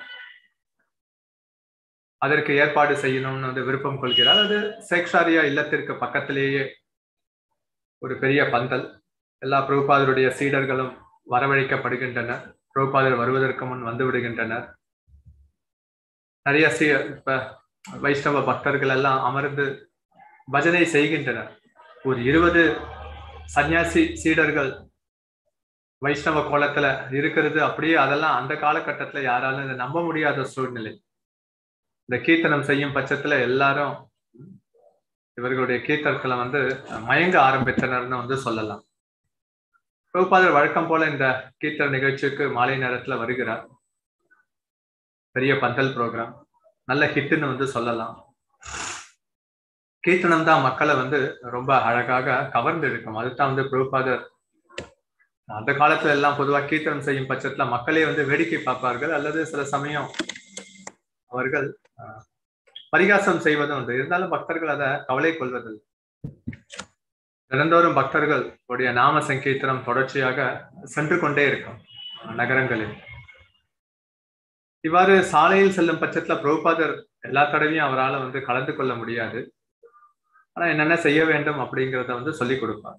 அதற்கு ஏற்பாடு செய்யணும்னு வந்து விருப்பம் கொள்கிறார் அது சேக்ஷாரியா இல்லத்திற்கு பக்கத்திலேயே ஒரு பெரிய பந்தல் எல்லா பிரபுபாதருடைய சீடர்களும் வரவழைக்கப்படுகின்றனர் பிரபுபாதர் வருவதற்கு முன் வந்து விடுகின்றனர் நிறைய சீ இப்ப வைஷ்ணவ பக்தர்கள் எல்லாம் அமர்ந்து பஜனை செய்கின்றனர் ஒரு இருபது சன்னியாசி சீடர்கள் வைஷ்ணவ கோலத்துல இருக்கிறது அப்படியே அதெல்லாம் அந்த காலகட்டத்துல யாராலும் இதை நம்ப முடியாத சூழ்நிலை இந்த கீர்த்தனம் செய்யும் பட்சத்துல எல்லாரும் இவர்களுடைய கீர்த்தனத்துல வந்து மயங்க ஆரம்பித்தனர்னு வந்து சொல்லலாம் பிரபுபாதர் வழக்கம் போல இந்த கீர்த்தன நிகழ்ச்சிக்கு மாலை நேரத்துல வருகிறார் பெரிய பந்தல் ப்ரோக்ராம் நல்ல ஹிட்னு வந்து சொல்லலாம் கீர்த்தனம் தான் மக்களை வந்து ரொம்ப அழகாக கவர்ந்து இருக்கும் அதுதான் வந்து பிரபுபாதர் அந்த காலத்துல எல்லாம் பொதுவாக கீர்த்தனம் செய்யும் பட்சத்துல மக்களே வந்து வேடிக்கை பார்ப்பார்கள் அல்லது சில சமயம் அவர்கள் பரிகாசம் செய்வதும் உண்டு இருந்தாலும் பக்தர்கள் அதை கவலை கொள்வதில்லை தினந்தோறும் பக்தர்கள் உடைய நாம சங்கீர்த்தனம் தொடர்ச்சியாக சென்று கொண்டே இருக்கும் நகரங்களில் இவ்வாறு சாலையில் செல்லும் பட்சத்துல பிரபுபாதர் எல்லா தடவையும் அவரால் வந்து கலந்து கொள்ள முடியாது ஆனா என்னென்ன செய்ய வேண்டும் அப்படிங்கிறத வந்து சொல்லி கொடுப்பார்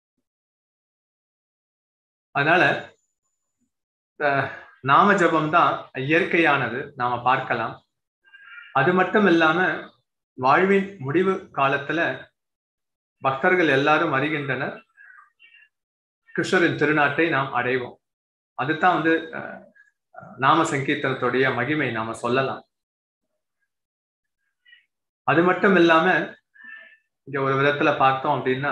அதனால நாம ஜபம் தான் இயற்கையானது நாம பார்க்கலாம் அது மட்டும் இல்லாம வாழ்வின் முடிவு காலத்துல பக்தர்கள் எல்லாரும் அறிகின்றனர் கிருஷ்ணரின் திருநாட்டை நாம் அடைவோம் அதுதான் வந்து நாம சங்கீர்த்தனத்துடைய மகிமை நாம சொல்லலாம் அது மட்டும் இல்லாம இங்க ஒரு விதத்துல பார்த்தோம் அப்படின்னா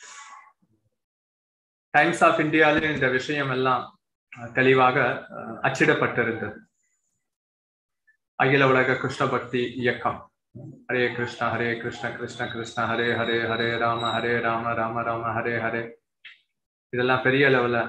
டைம்ஸ் ஆஃப் இந்தியாவிலும் இந்த விஷயம் எல்லாம் தெளிவாக அச்சிடப்பட்டிருந்தது அகில உலக கிருஷ்ண பக்தி இயக்கம் ஹரே கிருஷ்ண ஹரே கிருஷ்ண கிருஷ்ண கிருஷ்ண ஹரே ஹரே ஹரே ராம ஹரே ராம ராம ராம ஹரே ஹரே இதெல்லாம் பெரிய லெவல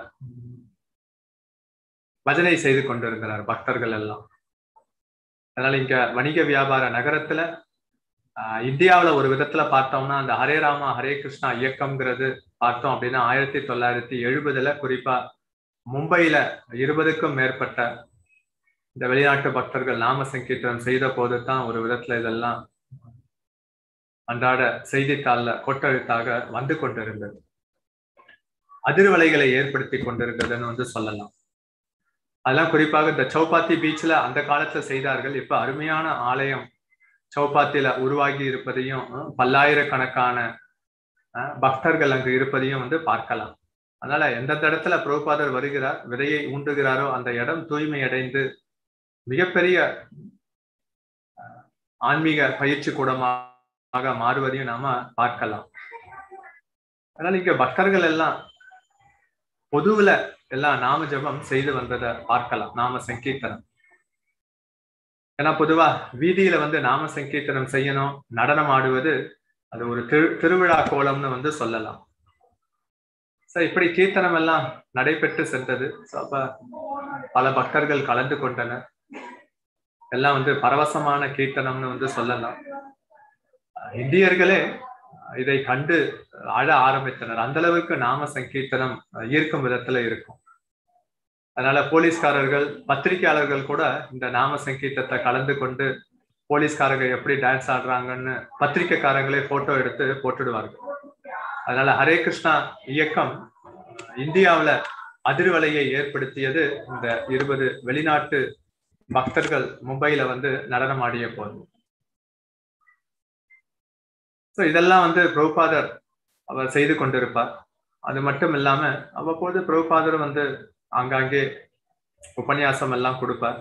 பஜனை செய்து கொண்டிருக்கிறார் பக்தர்கள் எல்லாம் அதனால இங்க வணிக வியாபார நகரத்துல இந்தியாவில் ஒரு விதத்துல பார்த்தோம்னா அந்த ஹரே ராமா ஹரே கிருஷ்ணா இயக்கம்ங்கிறது பார்த்தோம் அப்படின்னா ஆயிரத்தி தொள்ளாயிரத்தி எழுபதுல குறிப்பா மும்பையில இருபதுக்கும் மேற்பட்ட இந்த வெளிநாட்டு பக்தர்கள் நாம சங்கீர்த்தனம் செய்த போது தான் ஒரு விதத்துல இதெல்லாம் அன்றாட செய்தித்தாள்ல கொட்டெழுத்தாக வந்து கொண்டிருந்தது அதிர்வலைகளை ஏற்படுத்தி கொண்டிருந்ததுன்னு வந்து சொல்லலாம் அதெல்லாம் குறிப்பாக இந்த சௌபாத்தி பீச்ல அந்த காலத்துல செய்தார்கள் இப்ப அருமையான ஆலயம் சௌபாத்தில உருவாகி இருப்பதையும் பல்லாயிரக்கணக்கான பக்தர்கள் அங்கு இருப்பதையும் வந்து பார்க்கலாம் அதனால எந்தெந்த இடத்துல பிரபுபாதர் வருகிறார் விதையை ஊண்டுகிறாரோ அந்த இடம் தூய்மை அடைந்து மிகப்பெரிய ஆன்மீக பயிற்சி கூடமாக மாறுவதையும் நாம பார்க்கலாம் அதனால இங்க பக்தர்கள் எல்லாம் பொதுவுல எல்லாம் நாம ஜபம் செய்து வந்ததை பார்க்கலாம் நாம சங்கீர்த்தனம் ஏன்னா பொதுவா வீதியில வந்து நாம சங்கீர்த்தனம் செய்யணும் நடனம் ஆடுவது அது ஒரு திரு திருவிழா கோலம்னு வந்து சொல்லலாம் சோ இப்படி கீர்த்தனம் எல்லாம் நடைபெற்று சென்றது அப்ப பல பக்தர்கள் கலந்து கொண்டனர் எல்லாம் வந்து பரவசமான கீர்த்தனம்னு வந்து சொல்லலாம் இந்தியர்களே இதை கண்டு அழ ஆரம்பித்தனர் அந்த அளவுக்கு நாம சங்கீர்த்தனம் ஈர்க்கும் விதத்துல இருக்கும் அதனால போலீஸ்காரர்கள் பத்திரிகையாளர்கள் கூட இந்த நாம சங்கீதத்தை கலந்து கொண்டு போலீஸ்காரங்க எப்படி டான்ஸ் ஆடுறாங்கன்னு பத்திரிகைக்காரங்களே போட்டோ எடுத்து போட்டுடுவார்கள் அதனால ஹரே கிருஷ்ணா இயக்கம் இந்தியாவுல அதிர்வலையை ஏற்படுத்தியது இந்த இருபது வெளிநாட்டு பக்தர்கள் மும்பையில வந்து நடனம் ஆடிய போது ஸோ இதெல்லாம் வந்து பிரபுபாதர் அவர் செய்து கொண்டிருப்பார் அது மட்டும் இல்லாம அவ்வப்போது பிரபுபாதர் வந்து ஆங்காங்கே உபன்யாசம் எல்லாம் கொடுப்பார்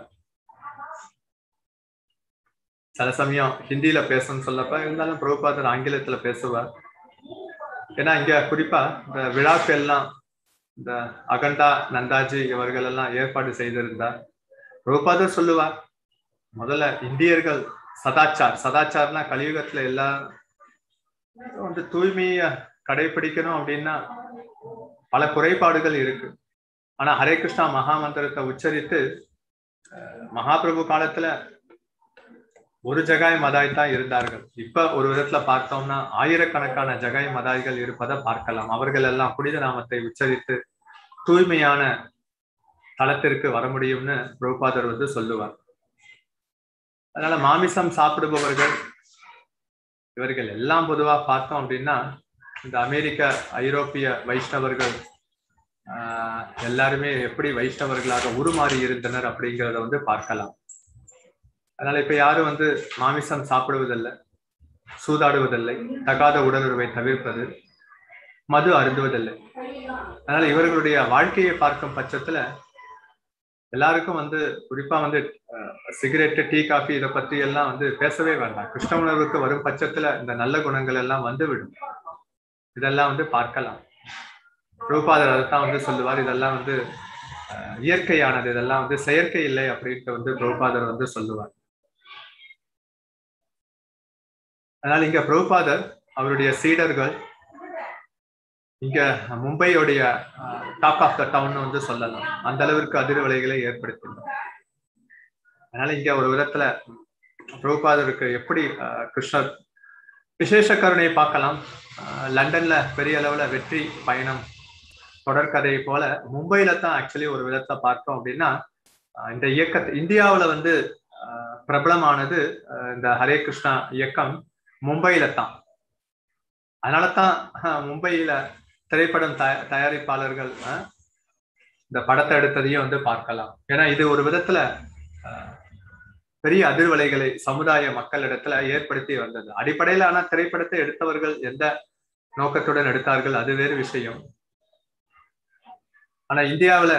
சில சமயம் ஹிந்தியில பேசணும்னு சொல்லப்ப இருந்தாலும் பிரபுபாதர் ஆங்கிலத்துல பேசுவார் ஏன்னா இங்க குறிப்பா இந்த விழாக்கள் எல்லாம் இந்த அகண்டா நந்தாஜி இவர்கள் எல்லாம் ஏற்பாடு செய்திருந்தார் பிரபுபாதர் சொல்லுவார் முதல்ல இந்தியர்கள் சதாச்சார் சதாச்சார்னா கலியுகத்துல எல்லா வந்து தூய்மைய கடைபிடிக்கணும் அப்படின்னா பல குறைபாடுகள் இருக்கு ஆனா ஹரே கிருஷ்ணா மகா மந்திரத்தை உச்சரித்து மகாபிரபு காலத்துல ஒரு ஜகாய் மதாய் தான் இருந்தார்கள் இப்ப ஒரு விதத்துல பார்த்தோம்னா ஆயிரக்கணக்கான ஜகாய் மதாய்கள் இருப்பதை பார்க்கலாம் அவர்கள் எல்லாம் புனித நாமத்தை உச்சரித்து தூய்மையான தளத்திற்கு வர முடியும்னு பிரபுபாதர் வந்து சொல்லுவார் அதனால மாமிசம் சாப்பிடுபவர்கள் இவர்கள் எல்லாம் பொதுவா பார்த்தோம் அப்படின்னா இந்த அமெரிக்க ஐரோப்பிய வைஷ்ணவர்கள் ஆஹ் எல்லாருமே எப்படி வைஷ்ணவர்களாக உருமாறி இருந்தனர் அப்படிங்கிறத வந்து பார்க்கலாம் அதனால இப்ப யாரும் வந்து மாமிசம் சாப்பிடுவதில்லை சூதாடுவதில்லை தகாத உடலுறவை தவிர்ப்பது மது அருந்துவதில்லை அதனால இவர்களுடைய வாழ்க்கையை பார்க்கும் பட்சத்துல எல்லாருக்கும் வந்து குறிப்பா வந்து சிகரெட்டு டீ காஃபி இதை பத்தி எல்லாம் வந்து பேசவே வேண்டாம் கிருஷ்ண உணர்வுக்கு வரும் பட்சத்துல இந்த நல்ல குணங்கள் எல்லாம் வந்து விடும் இதெல்லாம் வந்து பார்க்கலாம் ரூபாதர் அதைத்தான் வந்து சொல்லுவார் இதெல்லாம் வந்து இயற்கையானது இதெல்லாம் வந்து செயற்கை இல்லை அப்படின்ட்டு வந்து பிரபுபாதர் வந்து சொல்லுவார் அதனால இங்க பிரபுபாதர் அவருடைய சீடர்கள் இங்க மும்பையோடைய டாப் ஆஃப் த டவுன் வந்து சொல்லலாம் அந்த அளவிற்கு அதிர்வலைகளை ஏற்படுத்தினார் அதனால இங்க ஒரு விதத்துல பிரபுபாதருக்கு எப்படி கிருஷ்ணர் விசேஷ கருணையை பார்க்கலாம் லண்டன்ல பெரிய அளவுல வெற்றி பயணம் தொடர்கதையை போல மும்பையில தான் ஆக்சுவலி ஒரு விதத்தை பார்த்தோம் அப்படின்னா இந்த இயக்க இந்தியாவுல வந்து பிரபலமானது இந்த ஹரே கிருஷ்ணா இயக்கம் மும்பையில தான் அதனால தான் மும்பையில திரைப்படம் தயாரிப்பாளர்கள் இந்த படத்தை எடுத்ததையும் வந்து பார்க்கலாம் ஏன்னா இது ஒரு விதத்துல பெரிய அதிர்வலைகளை சமுதாய மக்களிடத்துல ஏற்படுத்தி வந்தது அடிப்படையில ஆனா திரைப்படத்தை எடுத்தவர்கள் எந்த நோக்கத்துடன் எடுத்தார்கள் அது வேறு விஷயம் ஆனா இந்தியாவில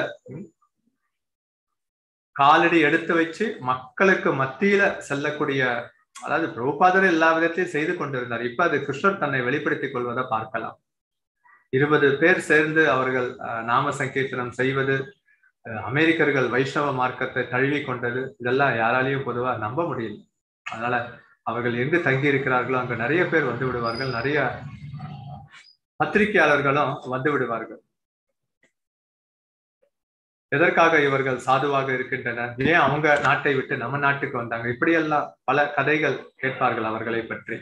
காலடி எடுத்து வச்சு மக்களுக்கு மத்தியில செல்லக்கூடிய அதாவது பிரபுபாதர் எல்லா விதத்தையும் செய்து கொண்டிருந்தார் இப்ப அது கிருஷ்ணர் தன்னை வெளிப்படுத்திக் கொள்வதை பார்க்கலாம் இருபது பேர் சேர்ந்து அவர்கள் நாம சங்கீர்த்தனம் செய்வது அமெரிக்கர்கள் வைஷ்ணவ மார்க்கத்தை தழுவி கொண்டது இதெல்லாம் யாராலையும் பொதுவா நம்ப முடியல அதனால அவர்கள் எங்கு தங்கி இருக்கிறார்களோ அங்க நிறைய பேர் வந்து விடுவார்கள் நிறைய பத்திரிகையாளர்களும் வந்து விடுவார்கள் எதற்காக இவர்கள் சாதுவாக இருக்கின்றனர் ஏன் அவங்க நாட்டை விட்டு நம்ம நாட்டுக்கு வந்தாங்க இப்படியெல்லாம் பல கதைகள் கேட்பார்கள் அவர்களை பற்றி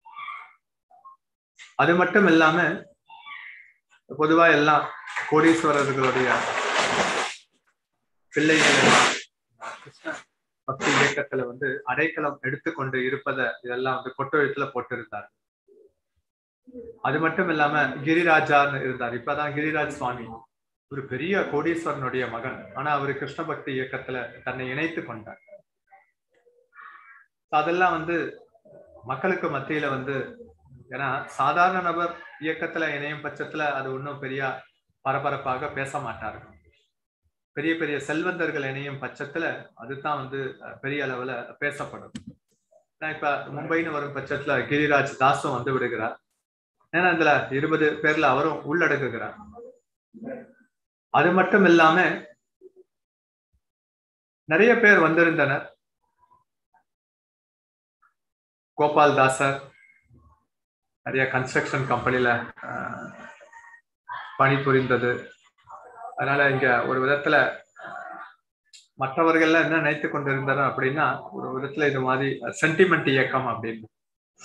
அது மட்டும் இல்லாம பொதுவா எல்லாம் கோடீஸ்வரர்களுடைய பிள்ளைகள் எல்லாம் கிருஷ்ண பக்தி இயக்கத்துல வந்து அடைக்கலம் எடுத்துக்கொண்டு இருப்பதை இதெல்லாம் வந்து கொட்டெழுத்துல போட்டிருந்தார் அது மட்டும் இல்லாம கிரிராஜான்னு இருந்தார் இப்பதான் கிரிராஜ் சுவாமி ஒரு பெரிய கோடீஸ்வரனுடைய மகன் ஆனா அவரு கிருஷ்ண பக்தி இயக்கத்துல தன்னை இணைத்து கொண்டார் அதெல்லாம் வந்து மக்களுக்கு மத்தியில வந்து ஏன்னா சாதாரண நபர் இயக்கத்துல இணையும் பட்சத்துல அது ஒன்றும் பெரிய பரபரப்பாக பேச மாட்டார்கள் பெரிய பெரிய செல்வந்தர்கள் இணையும் பட்சத்துல அதுதான் வந்து பெரிய அளவுல பேசப்படும் இப்ப மும்பைன்னு வரும் பட்சத்துல கிரிராஜ் தாஸும் வந்து விடுகிறார் ஏன்னா இதுல இருபது பேர்ல அவரும் உள்ளடக்குகிறார் அது மட்டும் இல்லாம நிறைய பேர் வந்திருந்தனர் கோபால் தாசர் நிறைய கன்ஸ்ட்ரக்ஷன் கம்பெனில பணிபுரிந்தது அதனால இங்க ஒரு விதத்துல மற்றவர்கள்ல என்ன நினைத்து கொண்டிருந்தனர் அப்படின்னா ஒரு விதத்துல இது மாதிரி சென்டிமெண்ட் இயக்கம் அப்படின்னு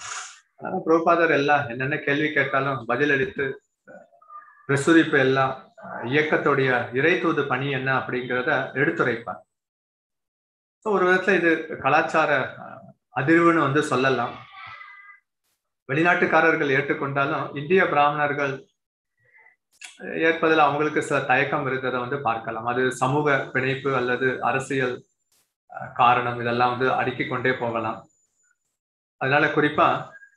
அதனால பிரபாதர் எல்லாம் என்னென்ன கேள்வி கேட்டாலும் பதிலளித்து பிரசுரிப்பு எல்லாம் இயக்கத்துடைய இறை தூது பணி என்ன அப்படிங்கிறத எடுத்துரைப்பார் ஒரு விதத்துல இது கலாச்சார அதிர்வுன்னு வந்து சொல்லலாம் வெளிநாட்டுக்காரர்கள் ஏற்றுக்கொண்டாலும் இந்திய பிராமணர்கள் ஏற்பதில் அவங்களுக்கு சில தயக்கம் இருக்கிறத வந்து பார்க்கலாம் அது சமூக பிணைப்பு அல்லது அரசியல் காரணம் இதெல்லாம் வந்து அடுக்கிக் கொண்டே போகலாம் அதனால குறிப்பா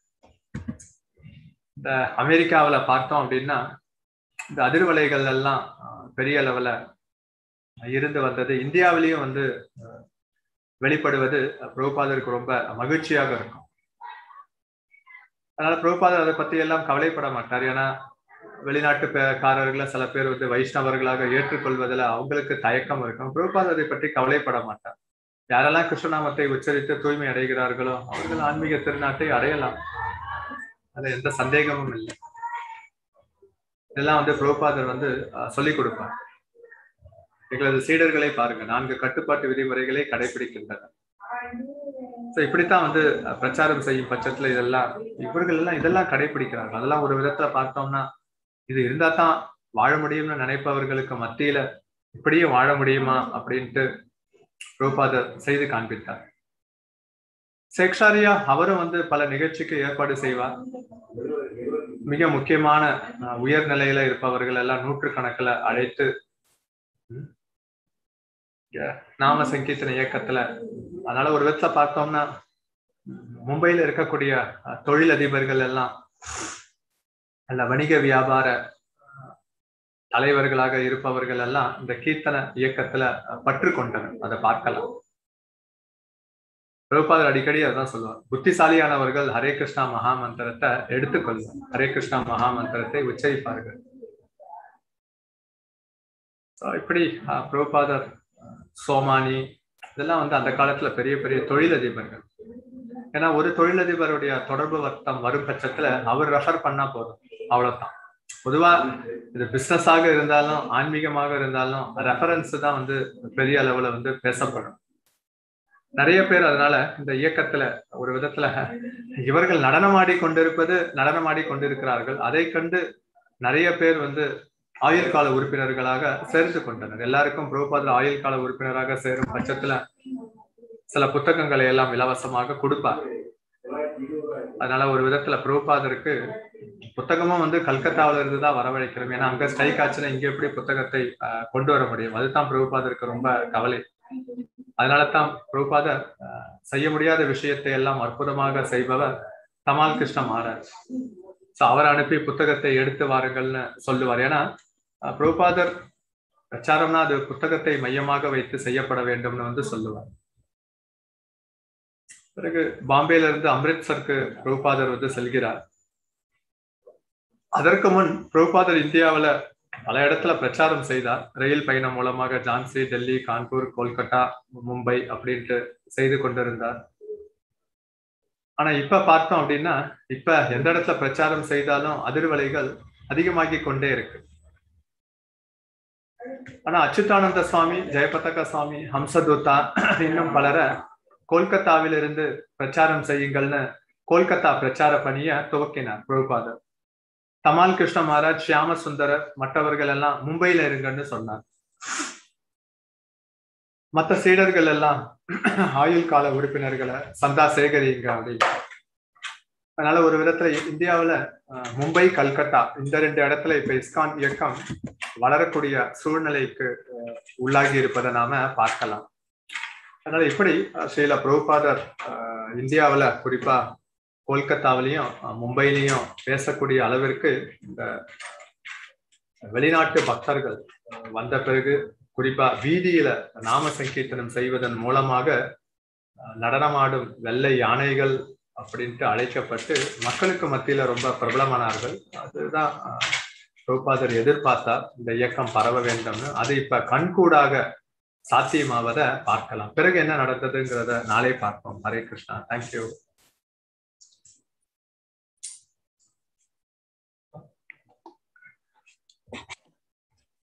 இந்த அமெரிக்காவில் பார்த்தோம் அப்படின்னா இந்த அதிர்வலைகள் எல்லாம் பெரிய அளவுல இருந்து வந்தது இந்தியாவிலையும் வந்து வெளிப்படுவது பிரபுபாதருக்கு ரொம்ப மகிழ்ச்சியாக இருக்கும் அதனால பிரபுபாதர் அதை பத்தி எல்லாம் கவலைப்பட மாட்டார் ஏன்னா வெளிநாட்டுக்காரர்களை சில பேர் வந்து வைஷ்ணவர்களாக ஏற்றுக்கொள்வதில் அவங்களுக்கு தயக்கம் இருக்கும் பிரபுபாதர் அதை பற்றி கவலைப்பட மாட்டார் யாரெல்லாம் கிருஷ்ணநாமத்தை உச்சரித்து தூய்மை அடைகிறார்களோ அவர்கள் ஆன்மீக திருநாட்டை அடையலாம் அது எந்த சந்தேகமும் இல்லை இதெல்லாம் வந்து பிரபுபாதர் வந்து சொல்லிக் கொடுப்பார் எங்களது சீடர்களை பாருங்க நான்கு கட்டுப்பாட்டு விதிமுறைகளை கடைபிடிக்கின்றனர் ஸோ இப்படித்தான் வந்து பிரச்சாரம் செய்யும் பட்சத்துல இதெல்லாம் இவர்கள் எல்லாம் இதெல்லாம் கடைபிடிக்கிறார்கள் அதெல்லாம் ஒரு விதத்துல பார்த்தோம்னா இது இருந்தா தான் வாழ முடியும்னு நினைப்பவர்களுக்கு மத்தியில இப்படியே வாழ முடியுமா அப்படின்ட்டு ரூபாதர் செய்து காண்பித்தார் சேக்ஷாரியா அவரும் வந்து பல நிகழ்ச்சிக்கு ஏற்பாடு செய்வார் மிக முக்கியமான உயர் நிலையில இருப்பவர்கள் எல்லாம் நூற்று கணக்குல அழைத்து நாம சங்கீர்த்தன இயக்கத்துல அதனால ஒரு விதத்துல பார்த்தோம்னா மும்பையில இருக்கக்கூடிய தொழிலதிபர்கள் எல்லாம் அல்ல வணிக வியாபார தலைவர்களாக இருப்பவர்கள் எல்லாம் இந்த கீர்த்தன இயக்கத்துல பற்று கொண்டனர் அதை பார்க்கலாம் பிரபுபாதர் அடிக்கடி அதான் சொல்லுவார் புத்திசாலியானவர்கள் ஹரே கிருஷ்ணா மகா மந்திரத்தை எடுத்துக்கொள்வார் ஹரே கிருஷ்ணா மகா மந்திரத்தை உச்சரிப்பார்கள் இப்படி பிரபுபாதர் சோமானி இதெல்லாம் வந்து அந்த காலத்துல பெரிய பெரிய தொழிலதிபர்கள் ஏன்னா ஒரு தொழிலதிபருடைய தொடர்பு வர்த்தம் வரும் பட்சத்துல அவர் ரெஃபர் பண்ணா போதும் அவ்வளவுதான் பொதுவா இது பிசினஸாக இருந்தாலும் ஆன்மீகமாக இருந்தாலும் ரெஃபரன்ஸ் தான் வந்து பெரிய அளவுல வந்து பேசப்படும் நிறைய பேர் அதனால இந்த இயக்கத்துல ஒரு விதத்துல இவர்கள் நடனமாடி கொண்டிருப்பது நடனமாடி கொண்டிருக்கிறார்கள் அதை கண்டு நிறைய பேர் வந்து ஆயுள் கால உறுப்பினர்களாக சேர்த்து கொண்டனர் எல்லாருக்கும் பிரபுபாதர் ஆயுள் கால உறுப்பினராக சேரும் பட்சத்துல சில புத்தகங்களை எல்லாம் இலவசமாக கொடுப்பார் அதனால ஒரு விதத்துல பிரபுபாதருக்கு புத்தகமும் வந்து கல்கத்தாவில இருந்து தான் வரவழைக்கிறோம் ஏன்னா அங்க ஸ்ட்ரைக் ஆச்சுன்னா இங்க எப்படி புத்தகத்தை கொண்டு வர முடியும் அதுதான் பிரபுபாதருக்கு ரொம்ப கவலை அதனால தான் பிரபுபாதர் செய்ய முடியாத விஷயத்தை எல்லாம் அற்புதமாக செய்பவர் தமால் கிருஷ்ண மகாராஜ் ஸோ அவர் அனுப்பி புத்தகத்தை எடுத்து வாருங்கள்னு சொல்லுவார் ஏன்னா பிரபுபாதர் பிரச்சாரம்னா அது புத்தகத்தை மையமாக வைத்து செய்யப்பட வேண்டும்னு வந்து சொல்லுவார் பிறகு பாம்பேல இருந்து அம்ரித்சருக்கு பிரபுபாதர் வந்து செல்கிறார் அதற்கு முன் பிரபுபாதர் இந்தியாவில பல இடத்துல பிரச்சாரம் செய்தார் ரயில் பயணம் மூலமாக ஜான்சி டெல்லி கான்பூர் கொல்கட்டா மும்பை அப்படின்ட்டு செய்து கொண்டிருந்தார் ஆனா இப்ப பார்த்தோம் அப்படின்னா இப்ப எந்த இடத்துல பிரச்சாரம் செய்தாலும் அதிர்வலைகள் அதிகமாகி கொண்டே இருக்கு ஆனா அச்சுதானந்த சுவாமி ஜெயபதக சுவாமி ஹம்சதூத்தா இன்னும் பலரை கொல்கத்தாவிலிருந்து பிரச்சாரம் செய்யுங்கள்னு கொல்கத்தா பிரச்சார பணியை துவக்கினார் பிரபுபாதர் தமால் கிருஷ்ண மகாராஜ் ஷியாம சுந்தரர் மற்றவர்கள் எல்லாம் மும்பையில இருங்கன்னு சொன்னார் மற்ற சீடர்கள் எல்லாம் ஆயுள் கால உறுப்பினர்களை சந்தா சேகரிங்க அப்படின்னு அதனால ஒரு விதத்துல இந்தியாவுல மும்பை கல்கத்தா இந்த ரெண்டு இடத்துல இப்ப இஸ்கான் இயக்கம் வளரக்கூடிய சூழ்நிலைக்கு உள்ளாகி இருப்பதை நாம பார்க்கலாம் அதனால இப்படி ஸ்ரீல பிரபுபாதர் இந்தியாவுல குறிப்பா கொல்கத்தாவிலையும் மும்பையிலையும் பேசக்கூடிய அளவிற்கு இந்த வெளிநாட்டு பக்தர்கள் வந்த பிறகு குறிப்பா வீதியில நாம சங்கீர்த்தனம் செய்வதன் மூலமாக நடனமாடும் வெள்ளை யானைகள் அப்படின்ட்டு அழைக்கப்பட்டு மக்களுக்கு மத்தியில ரொம்ப பிரபலமானார்கள் அதுதான் பிரபுபாதர் எதிர்பார்த்தார் இந்த இயக்கம் பரவ வேண்டும்னு அது இப்ப கண்கூடாக சாத்தியமாவதை பார்க்கலாம் பிறகு என்ன நடந்ததுங்கிறத நாளை பார்ப்போம் ஹரே கிருஷ்ணா தேங்க்யூ